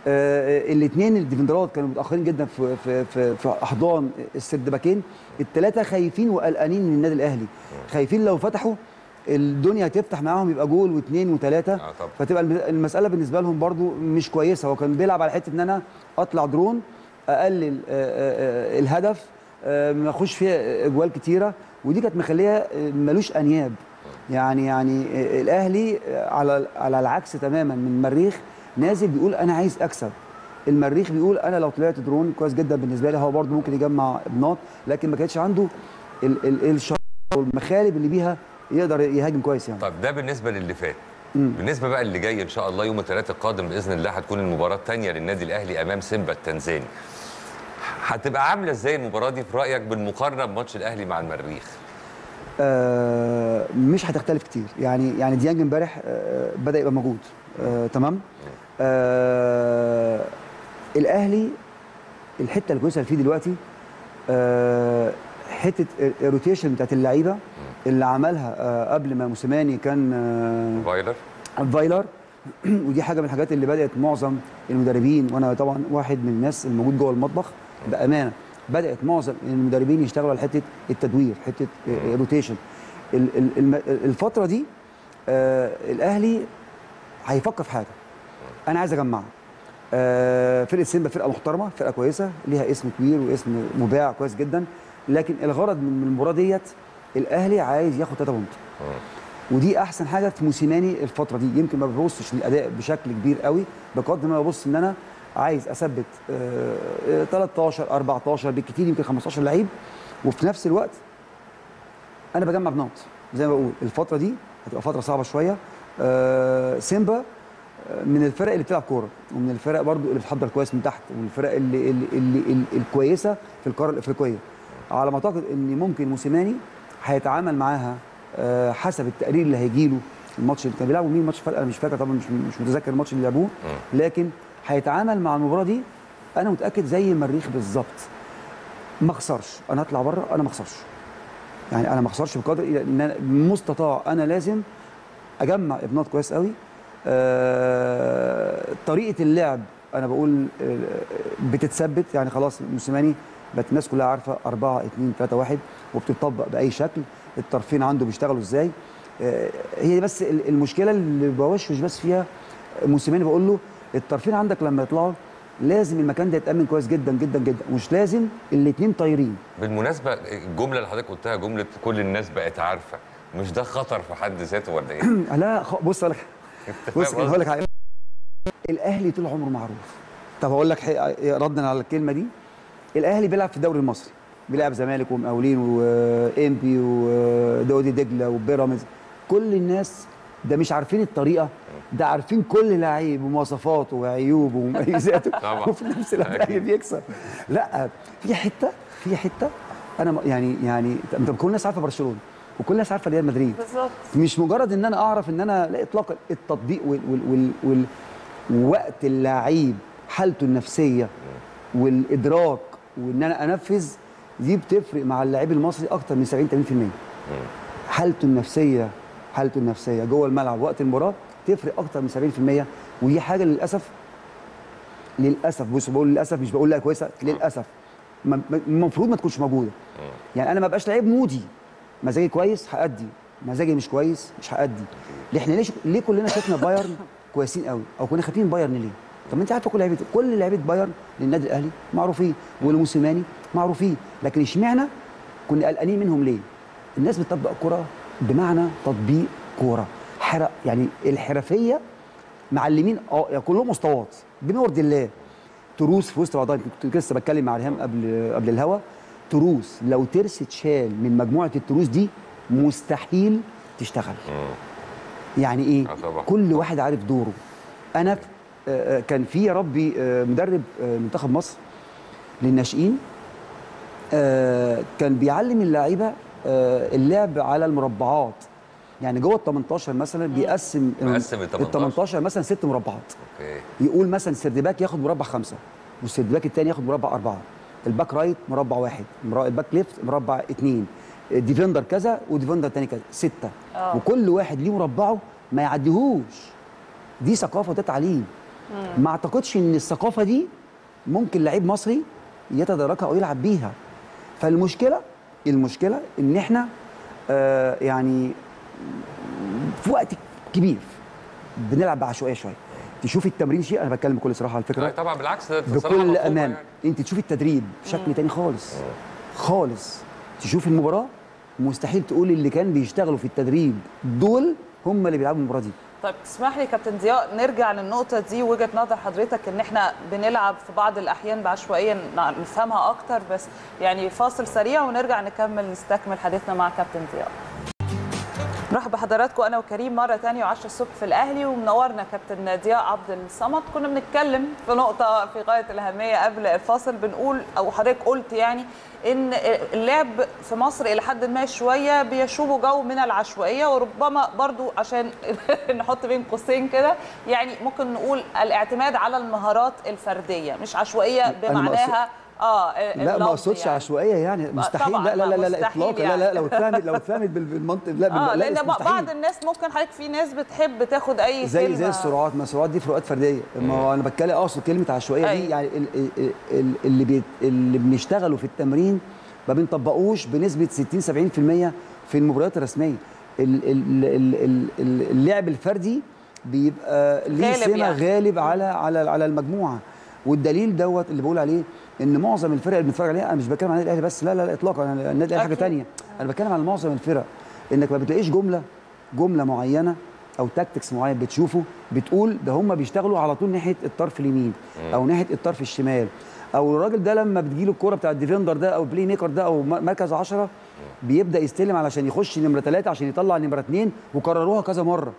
الاثنين الديفندرات كانوا متاخرين جدا في في في, في احضان السردباكين الثلاثه خايفين وقلقانين من النادي الاهلي خايفين لو فتحوا الدنيا هتفتح معاهم يبقى جول واثنين وثلاثه اه طبعا فتبقى الم- المساله بالنسبه لهم برضو مش كويسه هو كان بيلعب على حته ان انا اطلع درون اقلل آه، آه، آه، الهدف آه، ما اخش فيها اجوال كتيره ودي كانت مخليه آه، ملوش انياب يعني يعني آه، الاهلي آه، على على العكس تماما من المريخ نازل بيقول انا عايز اكسب المريخ بيقول انا لو طلعت درون كويس جدا بالنسبه لي هو برضو ممكن يجمع بناط لكن ما كانش عنده ال- ال- الشر والمخالب اللي بيها يقدر يهاجم كويس يعني طيب ده بالنسبه للي فات مم. بالنسبه بقى اللي جاي ان شاء الله يوم الثلاثاء القادم باذن الله هتكون المباراه الثانيه للنادي الاهلي امام سيمبا التنزاني هتبقى عامله ازاي المباراه دي في رايك بالمقارنه بماتش الاهلي مع المريخ آه، مش هتختلف كتير يعني يعني ديانج امبارح آه، بدا يبقى موجود آه، تمام آه، الاهلي الحته الكويسه اللي فيه دلوقتي آه، حته الروتيشن بتاعت اللعيبه اللي عملها آه، قبل ما موسيماني كان آه، فايلر فايلر ودي حاجه من الحاجات اللي بدات معظم المدربين وانا طبعا واحد من الناس الموجود جوه المطبخ بامانه بدات معظم المدربين يشتغلوا على حته التدوير حته روتيشن الفتره دي آه الاهلي هيفكر في حاجه انا عايز اجمعها آه فرقه سيمبا فرقه محترمه فرقه كويسه ليها اسم كبير واسم مباع كويس جدا لكن الغرض من المباراه ديت الاهلي عايز ياخد 3 بونت ودي احسن حاجه في موسيماني الفتره دي يمكن ما ببصش للاداء بشكل كبير قوي بقدر ما ببص ان انا عايز اثبت آه، آه، 13 14 بالكثير يمكن 15 لعيب وفي نفس الوقت انا بجمع بنقط زي ما بقول الفتره دي هتبقى فتره صعبه شويه آه، سيمبا من الفرق اللي بتلعب كوره ومن الفرق برضو اللي بتحضر كويس من تحت ومن الفرق اللي اللي, اللي, اللي الكويسه في القاره الافريقيه على ما اعتقد ان ممكن موسيماني هيتعامل معاها آه، حسب التقرير اللي هيجي له الماتش اللي كان بيلعبوا مين ماتش فرق انا مش فاكر طبعا مش مش متذكر الماتش اللي لعبوه لكن هيتعامل مع المباراه دي انا متاكد زي المريخ بالظبط ما اخسرش انا هطلع بره انا ما اخسرش يعني انا ما اخسرش بقدر إلى ان أنا مستطاع انا لازم اجمع ابنات كويس قوي آه طريقه اللعب انا بقول آه بتتثبت يعني خلاص موسيماني بقت الناس كلها عارفه 4 2 3 1 وبتطبق باي شكل الطرفين عنده بيشتغلوا ازاي آه هي بس ال- المشكله اللي بوشوش بس فيها موسيماني بقول له الطرفين عندك لما يطلعوا لازم المكان ده يتامن كويس جدا جدا جدا مش لازم الاثنين طايرين بالمناسبه الجمله اللي حضرتك قلتها جمله كل الناس بقت عارفه مش ده خطر في حد ذاته ولا ايه؟ لا خ- بص اقول لك أنت بص فاهم هقول لك قصدي؟ حاجة. الاهلي طول عمره معروف طب هقول لك حقيقة- ردا على الكلمه دي الاهلي بيلعب في الدوري المصري بيلعب زمالك ومقاولين وانبي ودودي دجله وبيراميدز كل الناس ده مش عارفين الطريقه ده عارفين كل لعيب ومواصفاته وعيوبه ومميزاته طبعا. وفي نفس الوقت الاهلي بيكسب لا في حته في حته انا م- يعني يعني انت كل الناس عارفه برشلونه وكل الناس عارفه ريال مدريد بالظبط مش مجرد ان انا اعرف ان انا لا اطلاقا التطبيق وال وال وال وال وقت اللعيب حالته النفسيه والادراك وان انا انفذ دي بتفرق مع اللاعب المصري اكتر من 70 80% حالته النفسيه حالته النفسيه جوه الملعب وقت المباراه تفرق اكتر من 70% ودي حاجه للاسف للاسف بص بقول للاسف مش بقول لا كويسه للاسف ما- ما- المفروض ما تكونش موجوده يعني انا ما بقاش لعيب مودي مزاجي كويس هادي مزاجي مش كويس مش هادي ليه احنا ليش ليه كلنا شفنا بايرن كويسين قوي او كنا خايفين بايرن ليه طب ما انت عارفه كل لعيبه كل لعيبه بايرن للنادي الاهلي معروفين والموسيماني معروفين لكن اشمعنى كنا قلقانين منهم ليه الناس بتطبق كرة بمعنى تطبيق كوره حرق يعني الحرفيه معلمين اه يعني كلهم اسطوات بنور الله تروس في وسط بعضها كنت لسه بتكلم مع ريهام قبل قبل الهوا تروس لو ترس اتشال من مجموعه التروس دي مستحيل تشتغل يعني ايه آه طبعا. كل واحد عارف دوره انا ف- آه، آه، كان في يا ربي آه، مدرب آه، منتخب مصر للناشئين آه، كان بيعلم اللعيبه آه، اللعب على المربعات يعني جوه ال 18 مثلا بيقسم بيقسم ال ال 18. 18 مثلا ست مربعات اوكي يقول مثلا سردباك ياخد مربع خمسه والسردباك الثاني ياخد مربع اربعه الباك رايت مربع واحد مرا- الباك ليفت مربع اثنين ديفندر كذا وديفندر تاني كذا سته آه. وكل واحد ليه مربعه ما يعديهوش دي ثقافه ده تعليم ما اعتقدش ان الثقافه دي ممكن لعيب مصري يتداركها او يلعب بيها فالمشكله المشكله ان احنا آه يعني في وقت كبير بنلعب بعشوائيه شويه تشوف التمرين شيء انا بتكلم بكل صراحه على لا فكره طبعا بالعكس ده تصريحات بكل مطلوبة امان يعني. انت تشوف التدريب بشكل تاني خالص خالص تشوف المباراه مستحيل تقول اللي كان بيشتغلوا في التدريب دول هم اللي بيلعبوا المباراه دي طيب تسمح لي كابتن ضياء نرجع للنقطة دي وجهة نظر حضرتك ان احنا بنلعب في بعض الأحيان بعشوائية ن- نفهمها أكتر بس يعني فاصل سريع ونرجع نكمل نستكمل حديثنا مع كابتن ضياء. مرحبا بحضراتكم انا وكريم مره تانية و10 الصبح في الاهلي ومنورنا كابتن ضياء عبد الصمد كنا بنتكلم في نقطه في غايه الاهميه قبل الفاصل بنقول او حضرتك قلت يعني ان اللعب في مصر الى حد ما شويه بيشوبه جو من العشوائيه وربما برضو عشان نحط بين قوسين كده يعني ممكن نقول الاعتماد على المهارات الفرديه مش عشوائيه أنا ما بمعناها اه لا ما اللفظ اقصدش يعني. عشوائيه يعني مستحيل طبعاً، لا لا لا لا, لا مستحيل اطلاقا لا لا يعني. لو اتفهمت لو اتفهمت بال- بالمنطق لا بال- اه لا لان مستحيل. بعض الناس ممكن حضرتك في ناس بتحب تاخد اي زي كلمه زي السرعات ما السرعات دي فروقات فرديه ما هو انا بتكلم اقصد كلمه عشوائيه أيوة. دي يعني ال- ال- ال- اللي بي اللي بنشتغله في التمرين ما بنطبقوش بنسبه 60 70% في المباريات الرسميه ال- ال- ال- ال- ال- اللعب الفردي بيبقى ليه غالب سمه يعني. غالب على على على المجموعه والدليل دوت اللي بقول عليه ان معظم الفرق اللي بنتفرج عليها انا مش بتكلم عن النادي الاهلي بس لا لا لا اطلاقا أنا النادي الاهلي حاجه أكيد. ثانيه انا بتكلم عن معظم الفرق انك ما بتلاقيش جمله جمله معينه او تاكتكس معين بتشوفه بتقول ده هم بيشتغلوا على طول ناحيه الطرف اليمين او ناحيه الطرف الشمال او الراجل ده لما بتجيله الكوره بتاع الديفندر ده او البلاي ميكر ده او م- مركز 10 بيبدا يستلم علشان يخش نمره ثلاثه عشان يطلع نمره اثنين وكرروها كذا مره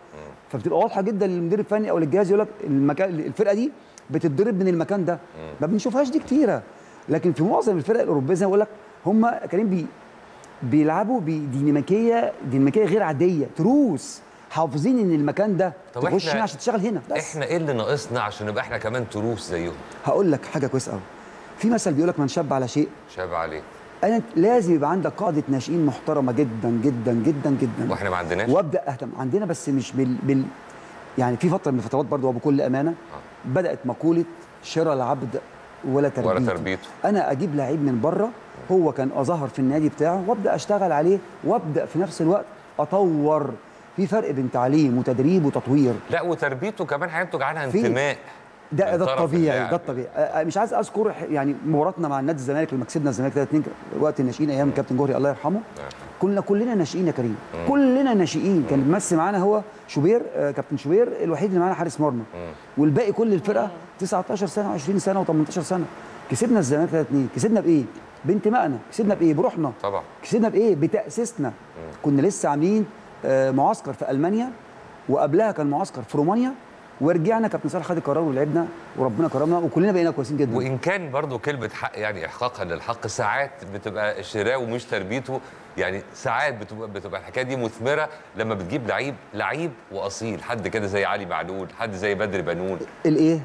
فبتبقى واضحه جدا للمدير الفني او للجهاز يقول لك المكان الفرقه دي بتتضرب من المكان ده ما بنشوفهاش دي كتيره لكن في معظم الفرق الاوروبيه زي ما بقول لك هم كريم بي بيلعبوا بديناميكيه ديناميكيه غير عاديه تروس حافظين ان المكان ده طب تخش إحنا- هنا عشان تشتغل هنا بس احنا ايه اللي ناقصنا عشان نبقى احنا كمان تروس زيهم هقول لك حاجه كويسه قوي في مثل بيقول لك من شاب على شيء شاب عليه انا لازم يبقى عندك قاعده ناشئين محترمه جدا جدا جدا جدا واحنا ما عندناش وابدا اهتم عندنا بس مش بال, بال يعني في فتره من الفترات برضه وبكل امانه بدات مقوله شراء العبد ولا تربيته ولا تربيته انا اجيب لعيب من بره هو كان اظهر في النادي بتاعه وابدا اشتغل عليه وابدا في نفس الوقت اطور في فرق بين تعليم وتدريب وتطوير لا وتربيته كمان هينتج عنها في- انتماء ده من ده طرف الطبيعي اللاعب. ده الطبيعي أه، مش عايز اذكر ح- يعني مباراتنا مع النادي الزمالك لما كسبنا الزمالك 3 2 وقت الناشئين ايام كابتن جوهري الله يرحمه كنا كلنا ناشئين يا كريم مم. كلنا ناشئين كان بيمثل معانا هو شوبير آه، كابتن شوبير الوحيد اللي معانا حارس مرمى والباقي كل الفرقه 19 سنه و20 سنه و18 سنه كسبنا الزمالك 3 2 كسبنا بايه؟ بانتمائنا كسبنا بايه؟ بروحنا طبعا كسبنا بايه؟ بتاسيسنا كنا لسه عاملين آه، معسكر في المانيا وقبلها كان معسكر في رومانيا ورجعنا كابتن صالح خد القرار ولعبنا وربنا كرمنا وكلنا بقينا كويسين جدا وان كان برضو كلمه حق يعني احقاقا للحق ساعات بتبقى شراء ومش تربيته يعني ساعات بتبقى بتبقى الحكايه دي مثمره لما بتجيب لعيب لعيب واصيل حد كده زي علي معلول حد زي بدر بنون الايه؟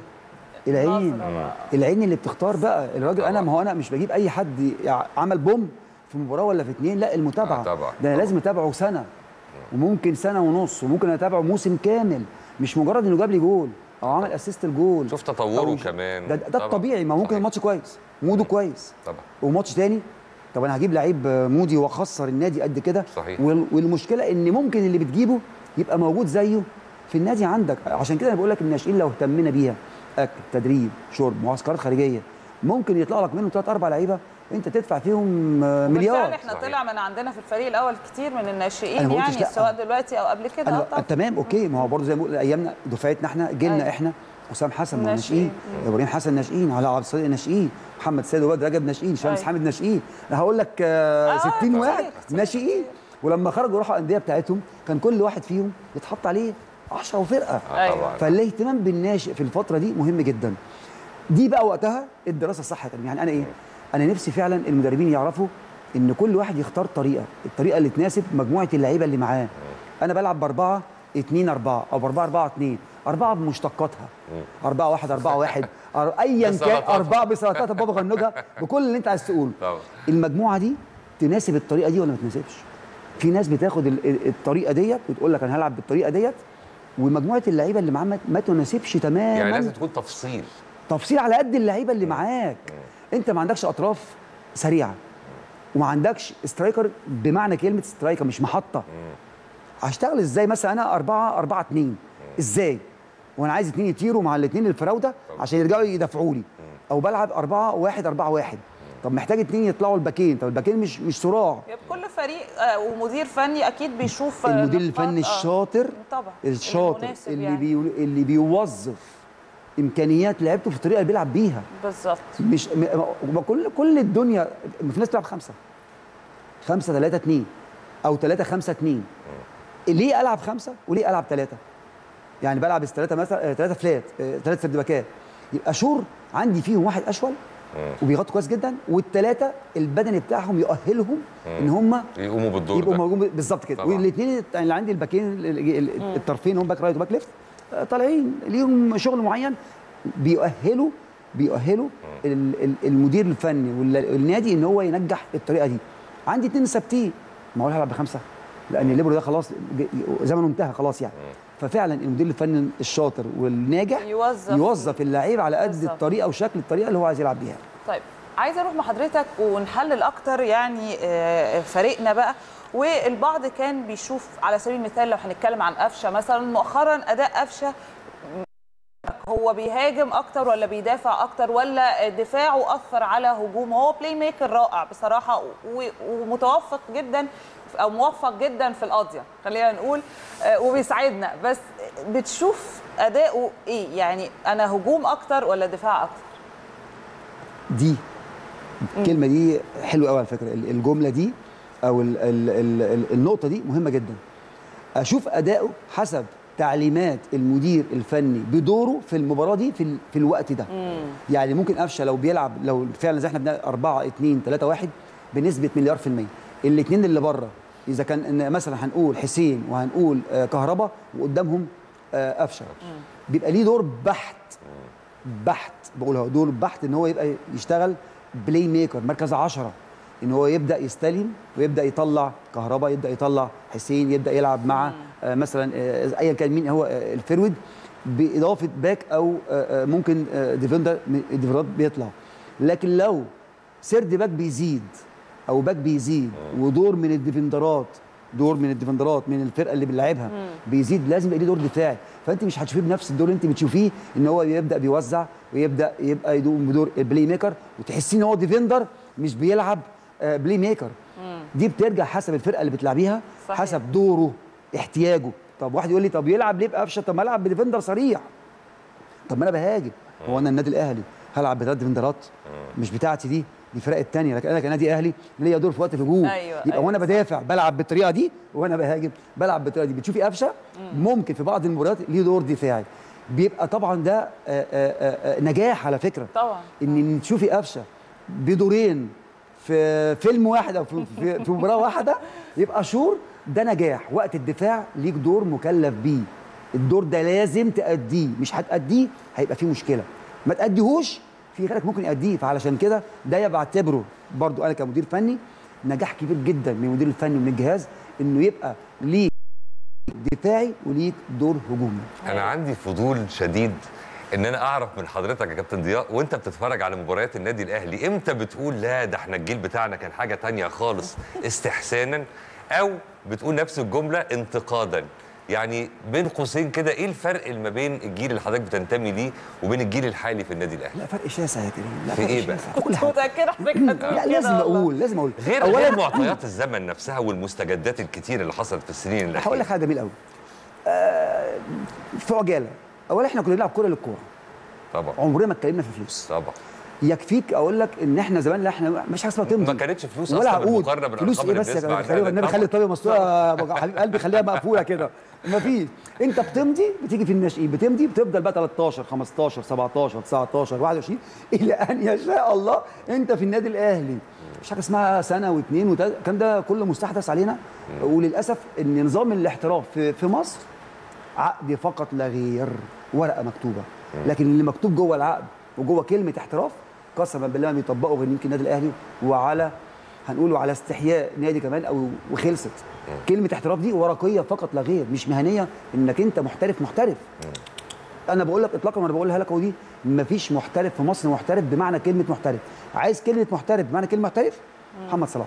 العين العين اللي بتختار بقى الراجل انا ما هو انا مش بجيب اي حد يع- عمل بوم في مباراه ولا في اتنين لا المتابعه آه طبعا، ده انا لازم اتابعه سنه وممكن سنه ونص وممكن اتابعه موسم كامل مش مجرد انه جاب لي جول او عمل اسيست الجول شوف تطوره كمان ده, ده طبعاً. الطبيعي ما ممكن الماتش كويس موده كويس طبعا وماتش تاني طب انا هجيب لعيب مودي واخسر النادي قد كده صحيح. وال- والمشكله ان ممكن اللي بتجيبه يبقى موجود زيه في النادي عندك عشان كده انا بقول لك الناشئين لو اهتمينا بيها اكل تدريب شرب معسكرات خارجيه ممكن يطلع لك منهم ثلاث اربع لعيبه انت تدفع فيهم آه، وبالفعل مليار احنا طلع من عندنا في الفريق الاول كتير من أنا الناشئين ما قلتش يعني لأ. سواء دلوقتي او قبل كده آه أنا طبعا تمام اوكي ما هو برضه زي ما بقول ايامنا دفعتنا احنا جيلنا أيوة. احنا حسام حسن ما هو ناشئين. ناشئين ابراهيم حسن ناشئين علاء عبد الصادق ناشئين محمد سيد وبدر رجب ناشئين شمس أيوة. حامد ناشئين انا هقول لك آه آه، 60 كتير، واحد كتير، ناشئين ولما خرجوا راحوا الانديه بتاعتهم كان كل واحد فيهم يتحط عليه 10 وفرقه آه، طبعاً. فالاهتمام بالناشئ في الفتره دي مهم جدا دي بقى وقتها الدراسه الصح يا كريم يعني انا ايه انا نفسي فعلا المدربين يعرفوا ان كل واحد يختار طريقه الطريقه اللي تناسب مجموعه اللعيبه اللي معاه انا بلعب باربعه 2 4 او باربعه 4 2 اربعه بمشتقاتها 4 1 4 1 أر- ايا كان بسلطاتها. اربعه بسلطات بابا غنوجها بكل اللي انت عايز تقوله طبعا المجموعه دي تناسب الطريقه دي ولا ما تناسبش في ناس بتاخد ال- ال- الطريقه ديت وتقول لك انا هلعب بالطريقه ديت ومجموعه اللعيبه اللي معاه ما- ما تناسبش تماما يعني لازم تكون تفصيل تفصيل على قد اللعيبه اللي معاك انت ما عندكش اطراف سريعه وما عندكش سترايكر بمعنى كلمه سترايكر مش محطه هشتغل ازاي مثلا انا 4 4 2 ازاي وانا عايز اتنين يطيروا مع الاثنين الفراوده عشان يرجعوا يدافعوا لي او بلعب 4 1 4 1 طب محتاج اتنين يطلعوا الباكين طب الباكين مش مش صراع يبقى كل فريق آه، ومدير فني اكيد بيشوف آه، المدير نقاط، الفني آه، الشاطر طبعا الشاطر المناسب اللي يعني. بي اللي بيوظف امكانيات لعيبته في الطريقه اللي بيلعب بيها بالظبط مش م... م- كل كل الدنيا في ناس بتلعب خمسه خمسه ثلاثه اثنين او ثلاثه خمسه اثنين ليه العب خمسه وليه العب ثلاثه؟ يعني بلعب ثلاثه مثلا ثلاثه فلات ثلاثه سردباكات يبقى شور عندي فيهم واحد اشول وبيغطوا كويس جدا والثلاثه البدني بتاعهم يؤهلهم ان هم يقوموا بالدور يبقوا ده موجودين بالظبط كده طبعاً. والاثنين اللي عندي الباكين ال- ال- الطرفين هم باك رايت وباك ليفت آه، طالعين ليهم شغل معين بيؤهلوا بيؤهلوا ال- ال- المدير الفني والنادي ان هو ينجح الطريقه دي عندي اثنين ثابتين ما هو هلعب بخمسه لان الليبرو ده خلاص ج- زمنه انتهى خلاص يعني ففعلا المدير الفني الشاطر والناجح يوظف يوظف اللعيب على قد بالظبط. الطريقه وشكل الطريقه اللي هو عايز يلعب بيها طيب عايزه اروح مع حضرتك ونحلل اكتر يعني آه، فريقنا بقى والبعض كان بيشوف على سبيل المثال لو هنتكلم عن قفشه مثلا مؤخرا اداء قفشه هو بيهاجم اكتر ولا بيدافع اكتر ولا دفاعه اثر على هجومه هو بلاي ميكر رائع بصراحه و- ومتوفق جدا او موفق جدا في القضيه خلينا نقول آه، وبيساعدنا بس بتشوف اداؤه ايه يعني انا هجوم اكتر ولا دفاع اكتر دي الكلمه دي حلوه قوي على فكره ال- الجمله دي او ال ال ال ال النقطه دي مهمه جدا اشوف اداؤه حسب تعليمات المدير الفني بدوره في المباراه دي في, ال- في الوقت ده يعني ممكن قفشه لو بيلعب لو فعلا زي احنا بنلعب 4 2 3 1 بنسبه مليار في الميه الاثنين اللي بره اذا كان إن مثلا هنقول حسين وهنقول آه كهربا وقدامهم آه قفشه بيبقى ليه دور بحت بحت بقولها دور بحت ان هو يبقى يشتغل بلاي ميكر مركز 10 ان هو يبدا يستلم ويبدا يطلع كهربا يبدا يطلع حسين يبدا يلعب مع آه مثلا آه ايا كان مين هو آه الفيرود باضافه باك او آه آه ممكن آه ديفندر ديفندر بيطلع لكن لو سيرد باك بيزيد او باك بيزيد ودور من الديفندرات دور من الديفندرات من الفرقه اللي بنلعبها بيزيد لازم يبقى ليه دور دفاعي فانت مش هتشوفيه بنفس الدور اللي انت بتشوفيه ان هو يبدا بيوزع ويبدا يبقى يدوم بدور البلاي ميكر وتحسيه ان هو ديفندر مش بيلعب آه، بلاي ميكر دي بترجع حسب الفرقه اللي بتلعبيها صحيح. حسب دوره احتياجه طب واحد يقول لي طب يلعب ليه بقفشه طب ما العب بديفندر صريح طب ما انا بهاجم هو انا النادي الاهلي هلعب بثلاث ديفندرات مش بتاعتي دي دي الفرق الثانيه لكن انا كنادي اهلي ليا دور في وقت الهجوم أيوة، يبقى أيوة، وانا بدافع بلعب بالطريقه دي وانا بهاجم بلعب بالطريقه دي بتشوفي قفشه ممكن في بعض المباريات ليه دور دفاعي بيبقى طبعا ده آه، آه، آه، آه، نجاح على فكره طبعا ان تشوفي قفشه بدورين في فيلم واحد او في, في, في مباراه واحده يبقى شور ده نجاح وقت الدفاع ليك دور مكلف بيه الدور ده لازم تأديه مش هتأديه هيبقى فيه مشكله ما تأديهوش في غيرك ممكن يأديه فعلشان كده ده بعتبره برضو انا كمدير فني نجاح كبير جدا من المدير الفني ومن الجهاز انه يبقى ليك دفاعي وليك دور هجومي انا عندي فضول شديد ان انا اعرف من حضرتك يا كابتن ضياء وانت بتتفرج على مباريات النادي الاهلي امتى بتقول لا ده احنا الجيل بتاعنا كان حاجه تانية خالص استحسانا او بتقول نفس الجمله انتقادا يعني بين قوسين كده ايه الفرق اللي ما بين الجيل اللي حضرتك بتنتمي ليه وبين الجيل الحالي في النادي الاهلي لا فرق شاسع يا كريم لا في فرق ايه بقى؟ شاسع. كل كنت حاجه متاكده حضرتك هتقول لا كده لازم والله. اقول لازم اقول غير أولاً- غير معطيات الزمن نفسها والمستجدات الكتير اللي حصلت في السنين الاخيره هقول لك حاجه جميله قوي آه في عجاله اولا احنا كنا بنلعب كوره للكوره طبعا عمرنا ما اتكلمنا في فلوس طبعا يكفيك اقول لك ان احنا زمان لا احنا مش حاجه اسمها تمضي ما كانتش فلوس ولا اصلا عقود بالمقارنه فلوس بالارقام ايه اللي بس يا بنسمع خليل النبي خلي الطبيعه مستوى حبيب قلبي خليها مقفوله كده ما فيش انت بتمضي بتيجي في الناشئين بتمضي بتفضل بقى 13 15 17 19 21 الى ان يشاء الله انت في النادي الاهلي مش حاجه اسمها سنه واثنين وثلاثه الكلام ده كله مستحدث علينا وللاسف ان نظام الاحتراف في, في مصر عقد فقط لا غير ورقه مكتوبه لكن اللي مكتوب جوه العقد وجوه كلمه احتراف قسما بالله ما بيطبقوا غير يمكن النادي الاهلي وعلى هنقول على استحياء نادي كمان او وخلصت كلمه احتراف دي ورقيه فقط لا غير مش مهنيه انك انت محترف محترف انا بقول لك اطلاقا وانا بقولها لك ودي مفيش محترف في مصر محترف بمعنى كلمه محترف عايز كلمه محترف بمعنى كلمه محترف محمد صلاح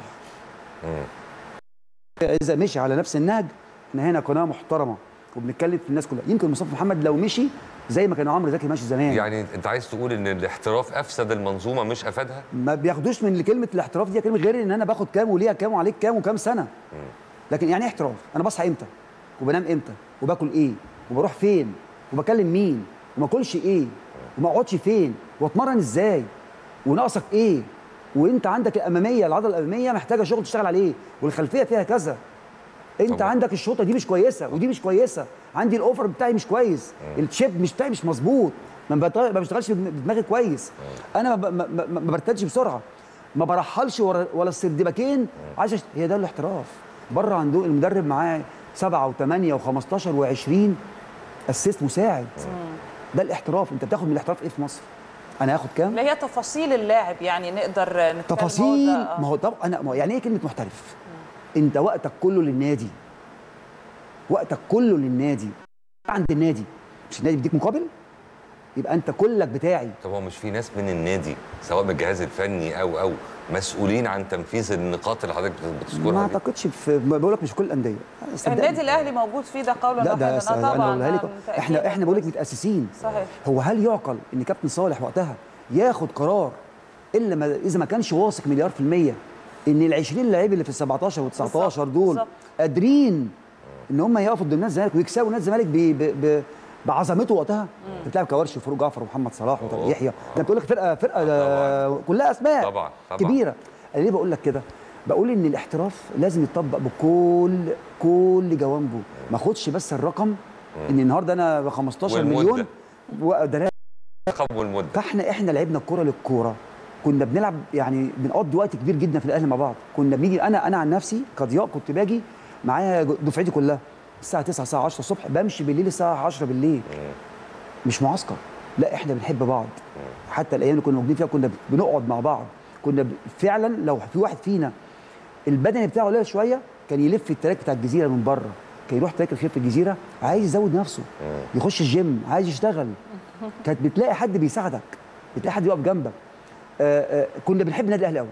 اذا مشي على نفس النهج احنا هنا قناه محترمه وبنتكلم في الناس كلها يمكن مصطفى محمد لو مشي زي ما كان عمرو زكي ماشي زمان يعني انت عايز تقول ان الاحتراف افسد المنظومه مش افادها ما بياخدوش من كلمه الاحتراف دي كلمه غير ان انا باخد كام وليها كام وعليك كام وكام سنه لكن يعني ايه احتراف انا بصحى امتى وبنام امتى وباكل ايه وبروح فين وبكلم مين وما اكلش ايه وما اقعدش فين واتمرن ازاي وناقصك ايه وانت عندك الاماميه العضله الاماميه محتاجه شغل تشتغل عليه والخلفيه فيها كذا انت طبعا. طبعا. عندك الشوطه دي مش كويسه ودي مش كويسه عندي الاوفر بتاعي مش كويس الشيب مش بتاعي مش مظبوط ما بط- ما بشتغلش بدماغي كويس انا ما, ما, ما, ما برتدش بسرعه ما برحلش ورا ولا السردباكين عايز أشت- هي ده الاحتراف بره عنده المدرب معاه سبعه وثمانيه و15 و20 اسيست مساعد ده الاحتراف انت بتاخد من الاحتراف ايه في مصر انا هاخد كام اللي هي تفاصيل اللاعب يعني نقدر نتكلم تفاصيل هو ده، آه. ما هو طب انا ما هو يعني ايه كلمه محترف انت وقتك كله للنادي وقتك كله للنادي عند النادي مش النادي بيديك مقابل يبقى انت كلك بتاعي طب هو مش في ناس من النادي سواء من الجهاز الفني او او مسؤولين عن تنفيذ النقاط اللي حضرتك ما بتذكرها دي اعتقدش في بقول لك مش كل الانديه صدقني. النادي الاهلي موجود فيه ده قولا لا ده واحدا س- آه انا طبعا اقولها لك آه، احنا تأكيداً. احنا بقول لك متاسسين صحيح هو هل يعقل ان كابتن صالح وقتها ياخد قرار الا ما اذا ما كانش واثق مليار في الميه ان ال 20 لعيب اللي في ال 17 وال 19 دول بالظبط. قادرين ان هم يقفوا قدام نادي الزمالك ويكسبوا نادي الزمالك ب- ب- ب- بعظمته وقتها انت بتلعب كوارش وفاروق جعفر ومحمد صلاح وطارق أوه. يحيى ده بتقول لك فرقه فرقه آه، كلها اسماء طبعا طبعا كبيره انا ليه بقول لك كده بقول ان الاحتراف لازم يتطبق بكل كل جوانبه ما اخدش بس الرقم ان النهارده انا ب 15 والمدة. مليون و- ده الرقم والمده فاحنا احنا لعبنا الكوره للكوره كنا بنلعب يعني بنقضي وقت كبير جدا في الاهلي مع بعض كنا بنيجي انا انا عن نفسي كضياء كنت باجي معايا دفعتي كلها الساعه 9 الساعه 10 الصبح بمشي بالليل الساعه 10 بالليل مش معسكر لا احنا بنحب بعض حتى الايام اللي كنا موجودين فيها كنا بنقعد مع بعض كنا ب- فعلا لو في واحد فينا البدني بتاعه قليل شويه كان يلف التراك بتاع الجزيره من بره كان يروح تراك الخير في الجزيره عايز يزود نفسه يخش الجيم عايز يشتغل كانت بتلاقي حد بيساعدك بتلاقي حد يقف جنبك آه آه كنا بنحب النادي الاهلي قوي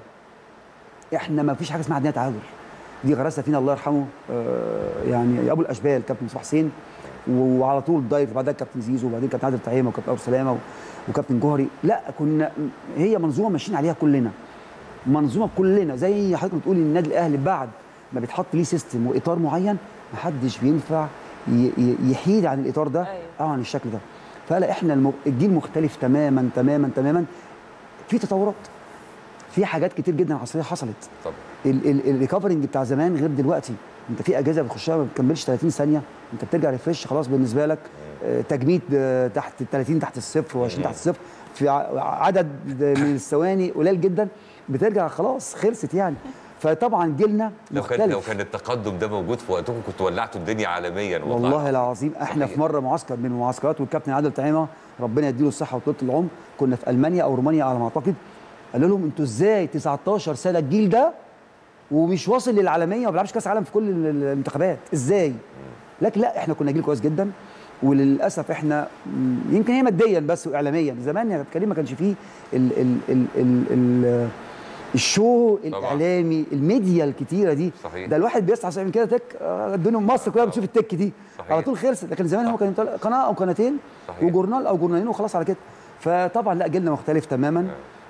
احنا ما فيش حاجه اسمها عندنا تعاون دي غرسها فينا الله يرحمه آه يعني ابو الاشبال كابتن مصطفى حسين وعلى طول دايركت بعدها كابتن زيزو وبعدين كابتن عادل طعيمه وكابتن ابو سلامه و- وكابتن جوهري لا كنا هي منظومه ماشيين عليها كلنا منظومه كلنا زي حضرتك بتقولي النادي الاهلي بعد ما بيتحط ليه سيستم واطار معين محدش بينفع ي- ي- يحيد عن الاطار ده او عن الشكل ده فلا احنا الم- الجيل مختلف تماما تماما تماما في تطورات في حاجات كتير جدا عصريه حصلت طبعا الريكفرنج بتاع زمان غير دلوقتي انت في اجهزه بتخشها ما بتكملش 30 ثانيه انت بترجع ريفرش خلاص بالنسبه لك آه، تجميد آه، تحت ال 30 تحت الصفر و20 تحت الصفر في ع- عدد من الثواني قليل جدا بترجع خلاص خلصت يعني فطبعا جيلنا لو كان لو مختلف كان التقدم ده موجود في وقتكم كنتوا ولعتوا الدنيا عالميا والله, والله العظيم احنا في مره معسكر من المعسكرات والكابتن عادل طعيمه ربنا يديله الصحه وطولة العمر كنا في المانيا او رومانيا على ما اعتقد قالوا لهم انتوا ازاي 19 سنه الجيل ده ومش واصل للعالميه وما بيلعبش كاس عالم في كل ال- المنتخبات ازاي لكن لا احنا كنا جيل كويس جدا وللاسف احنا م، يمكن هي ماديا بس واعلاميا زمان يا كريم ما كانش فيه ال ال ال ال ال الشو الاعلامي الميديا الكتيره دي صحيح. ده الواحد بيسعى صحيح من كده تك آه، الدنيا مصر كلها بتشوف التك دي صحيح. على طول خلصت لكن زمان هو كان يطلع قناه او قناتين صحيح. وجورنال او جورنالين وخلاص على كده فطبعا لا جيلنا مختلف تماما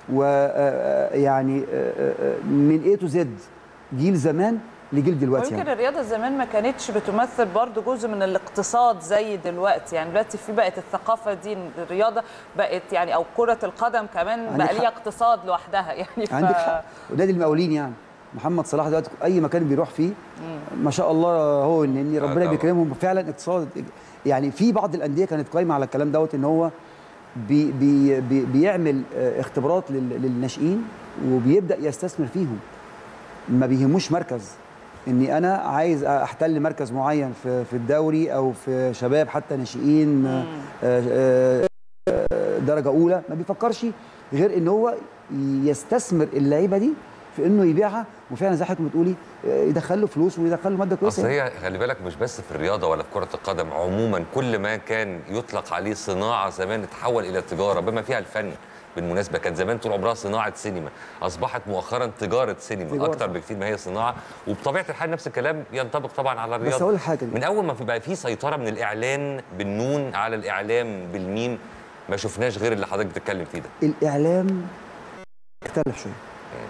ويعني من اي تو زد جيل زمان لجيل دلوقتي ويمكن يعني. الرياضه زمان ما كانتش بتمثل برضو جزء من الاقتصاد زي دلوقتي يعني دلوقتي في بقت الثقافه دي إن الرياضه بقت يعني او كره القدم كمان عندك بقى حق. ليها اقتصاد لوحدها يعني ف... عندك حق ونادي المقاولين يعني محمد صلاح دلوقتي اي مكان بيروح فيه ما شاء الله هو ان إن ربنا طبعا. بيكرمهم فعلا اقتصاد يعني في بعض الانديه كانت قايمه على الكلام دوت ان هو بي بي بي بيعمل آه، اختبارات لل- للناشئين وبيبدا يستثمر فيهم ما بيهموش مركز اني انا عايز احتل مركز معين في في الدوري او في شباب حتى ناشئين آه، آه، آه، درجه اولى ما بيفكرش غير ان هو يستثمر اللعيبه دي في انه يبيعها وفعلا زي حضرتك بتقولي آه، يدخل له فلوس ويدخل له ماده كويسه اصل هي خلي بالك مش بس في الرياضه ولا في كره القدم عموما كل ما كان يطلق عليه صناعه زمان اتحول الى تجاره بما فيها الفن بالمناسبه كان زمان طول عمرها صناعه سينما اصبحت مؤخرا تجاره سينما تجارة. اكتر بكتير ما هي صناعه وبطبيعه الحال نفس الكلام ينطبق طبعا على الرياضه بس اقول لك حاجه من اول ما في بقى في سيطره من الاعلان بالنون على الاعلام بالميم ما شفناش غير اللي حضرتك بتتكلم فيه ده الاعلام اختلف شويه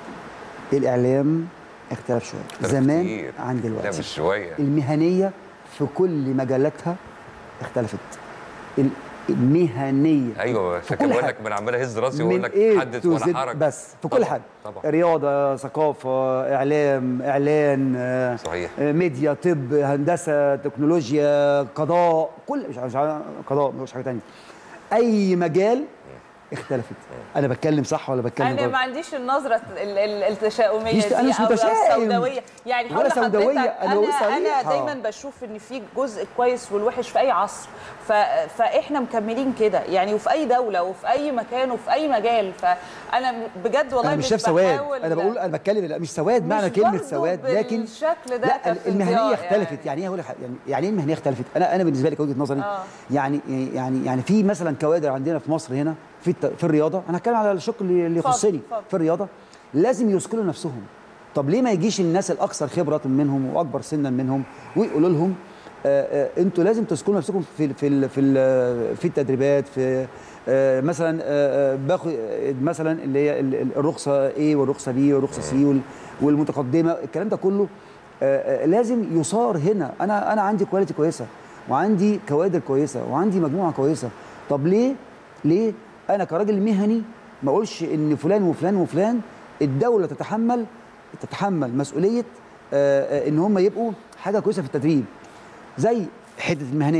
الاعلام اختلف شويه اختلف زمان كتير. عن دلوقتي لا مش شويه المهنيه في كل مجالاتها اختلفت ال- المهنيه ايوه في عشان كل كده بقول حاجة. لك من عمال اهز راسي من واقول لك A حدث to ولا Z حرج بس في كل طبعاً، حاجه طبعا رياضه ثقافه اعلام اعلان آه، صحيح آه، ميديا طب هندسه تكنولوجيا قضاء كل مش مش عارف- قضاء مش حاجه ثانيه اي مجال اختلفت انا بتكلم صح ولا بتكلم انا غلط ما عنديش النظره ال- ال- التشاؤميه مش- دي أنا مش أو- أو متشائم. السوداويه يعني ولا هقول لحضرتك سوداوية، أنا بقول انا انا صريحة. دايما بشوف ان في جزء كويس والوحش في اي عصر ف... فاحنا مكملين كده يعني وفي اي دوله وفي اي مكان وفي اي مجال فانا بجد والله انا مش شايف سواد بحاول- انا بقول انا بتكلم لا مش سواد معنى مش كلمه برضو سواد لكن بالشكل ده لا كابتن المهنيه ضياء اختلفت يعني ايه هقول لك حاجة، يعني يعني ايه المهنيه اختلفت انا انا بالنسبه لي كوجهه نظري آه. يعني يعني يعني في مثلا كوادر عندنا في مصر هنا في الت- في الرياضه انا هتكلم على الشق اللي اللي اتفضل، يخصني اتفضل. في الرياضه لازم يثقلوا نفسهم طب ليه ما يجيش الناس الاكثر خبره منهم واكبر سنا منهم ويقولوا لهم آه، آه، انتوا لازم تثقلوا نفسكم في في ال- في ال- في التدريبات في آه، مثلا آه، آه، باخد آه، مثلا اللي هي ال- ال- الرخصه A والرخصه B والرخصه C وال- والمتقدمه الكلام ده كله آه، آه، لازم يصار هنا انا انا عندي كواليتي كويسه وعندي كوادر كويسه وعندي مجموعه كويسه طب ليه ليه انا كراجل مهني ما اقولش ان فلان وفلان وفلان الدوله تتحمل تتحمل مسؤوليه آه، آه، ان هم يبقوا حاجه كويسه في التدريب زي حته المهنيه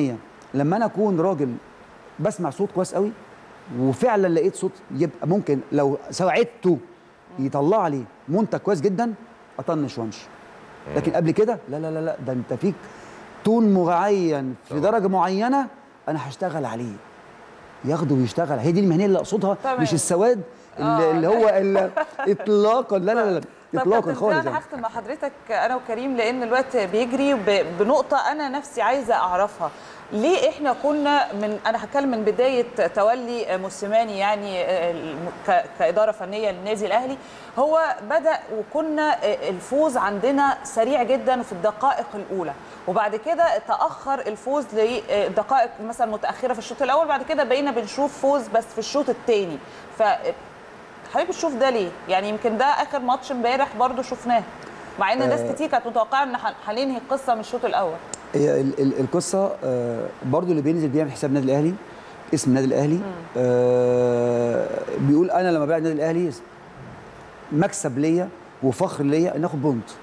لما انا اكون راجل بسمع صوت كويس قوي وفعلا لقيت صوت يبقى ممكن لو ساعدته يطلع لي منتج كويس جدا اطنش وامشي لكن قبل كده لا لا لا لا ده انت فيك تون معين في درجه معينه انا هشتغل عليه ياخده ويشتغل هي دي المهنيه اللي اقصدها تمام. مش السواد اللي, آه. اللي هو اللي اطلاقا لا لا لا طب اطلاقا كابتن خالص انا يعني. هختم مع حضرتك انا وكريم لان الوقت بيجري ب- بنقطه انا نفسي عايزه اعرفها ليه احنا كنا من انا هتكلم من بدايه تولي موسيماني يعني الم- ك- كاداره فنيه للنادي الاهلي هو بدا وكنا الفوز عندنا سريع جدا في الدقائق الاولى وبعد كده تاخر الفوز لدقائق مثلا متاخره في الشوط الاول بعد كده بقينا بنشوف فوز بس في الشوط الثاني ف حضرتك بتشوف ده ليه؟ يعني يمكن ده اخر ماتش امبارح برضو شفناه مع ان ناس آه. كتير كانت متوقعه ان هن- هننهي القصه من الشوط الاول هي ال- ال- القصه آه، برضو اللي بينزل بيعمل حساب النادي الاهلي اسم النادي الاهلي آه، بيقول انا لما بلعب النادي الاهلي مكسب ليا وفخر ليا ان اخد بونت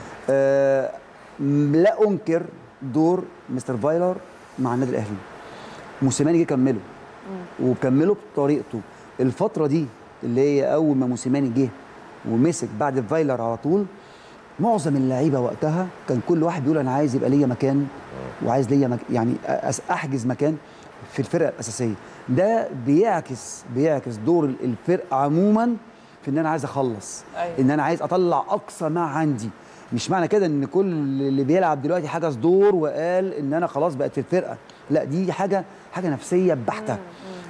آه، م- لا انكر دور مستر فايلر مع النادي الاهلي موسيماني جه كمله وكمله بطريقته الفتره دي اللي هي اول ما موسيماني جه ومسك بعد فايلر على طول معظم اللعيبه وقتها كان كل واحد بيقول انا عايز يبقى ليا مكان وعايز ليا مك... يعني أس- احجز مكان في الفرقه الاساسيه ده بيعكس بيعكس دور الفرقه عموما في ان انا عايز اخلص أيوة. ان انا عايز اطلع اقصى ما عندي مش معنى كده ان كل اللي بيلعب دلوقتي حجز دور وقال ان انا خلاص بقت في الفرقه لا دي حاجه حاجه نفسيه بحته آه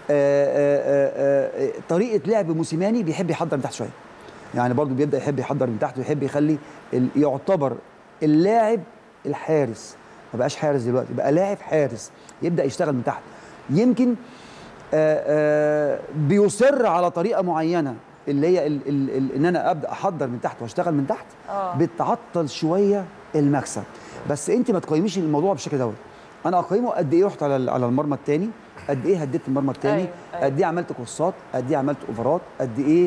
آه آه آه طريقه لعب موسيماني بيحب يحضر من تحت شويه يعني برضو بيبدا يحب يحضر من تحت ويحب يخلي ال- يعتبر اللاعب الحارس ما بقاش حارس دلوقتي بقى لاعب حارس يبدا يشتغل من تحت يمكن آه آه بيصر على طريقه معينه اللي هي ال ال ال ان انا ابدا احضر من تحت واشتغل من تحت آه. بتعطل شويه المكسب بس انت ما تقيميش الموضوع بالشكل دوت انا اقيمه قد ايه رحت على ال- على المرمى الثاني قد ايه هديت المرمى الثاني أيوة، أيوة. قد ايه عملت كورسات قد ايه عملت اوفرات قد ايه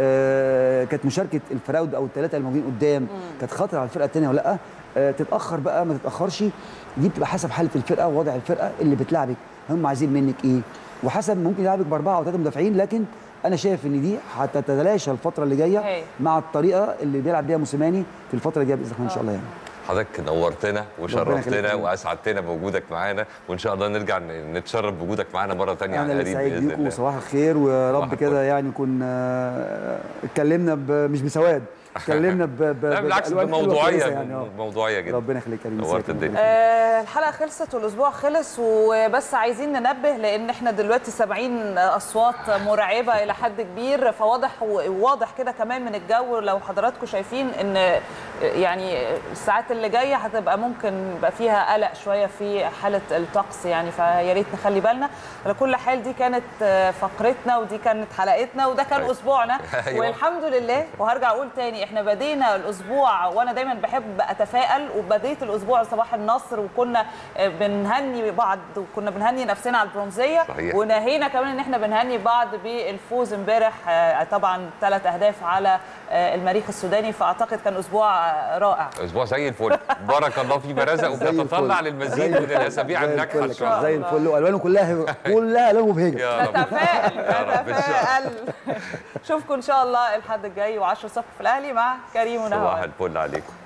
آه كانت مشاركه الفراود او الثلاثه الموجودين قدام كانت خطر على الفرقه الثانيه ولا لا آه تتاخر بقى ما تتاخرش دي بتبقى حسب حاله الفرقه ووضع الفرقه اللي بتلعبك هم عايزين منك ايه وحسب ممكن يلعبك باربعه او ثلاثه مدافعين لكن انا شايف ان دي هتتلاشى الفتره اللي جايه هاي. مع الطريقه اللي بيلعب بيها موسيماني في الفتره الجايه باذن الله ان شاء الله يعني حضرتك نورتنا وشرفتنا يخليك. واسعدتنا بوجودك معانا وان شاء الله نرجع ن- نتشرف بوجودك معانا مره ثانيه انا على اللي قريب سعيد باذن بيكم الله وصباح الخير ويا صباح رب الفل. كده يعني كنا آه، اتكلمنا ب- مش بسواد اتكلمنا ب ب- لا بالعكس بألوان حلوة بموضوعيه كويسة يعني آه. موضوعيه جدا ربنا يخليك يا كريم نورت ازيك؟ الدنيا آه، الحلقه خلصت والاسبوع خلص وبس عايزين ننبه لان احنا دلوقتي سامعين اصوات مرعبه الى حد كبير فواضح وواضح كده كمان من الجو لو حضراتكم شايفين ان يعني الساعات اللي جايه هتبقى ممكن يبقى فيها قلق شويه في حاله الطقس يعني فيا ريت نخلي بالنا على كل حال دي كانت آه، فقرتنا ودي كانت حلقتنا وده كان أيوة. اسبوعنا أيوة. والحمد لله وهرجع اقول تاني احنا بدينا الاسبوع وانا دايما بحب اتفائل وبديت الاسبوع صباح النصر وكنا آه، بنهني بعض وكنا بنهني نفسنا على البرونزيه صحيح. ونهينا كمان ان احنا بنهني بعض بالفوز امبارح آه، طبعا ثلاث اهداف على آه، المريخ السوداني فاعتقد كان اسبوع آه، رائع اسبوع زي الفل بارك الله فيما رزق زي الفل. وبنتطلع زي للمزيد من الفل. الاسابيع زي الناجحه ان الفل شاء كده، الله زي الفل والوانه كلها كلها الوان مبهجه يا رب نتفائل يا رب ان شاء الله نتفائل اشوفكم ان شاء الله الحد الجاي و10 الصبح في الاهلي مع كريم صباح ونهار الفل عليكم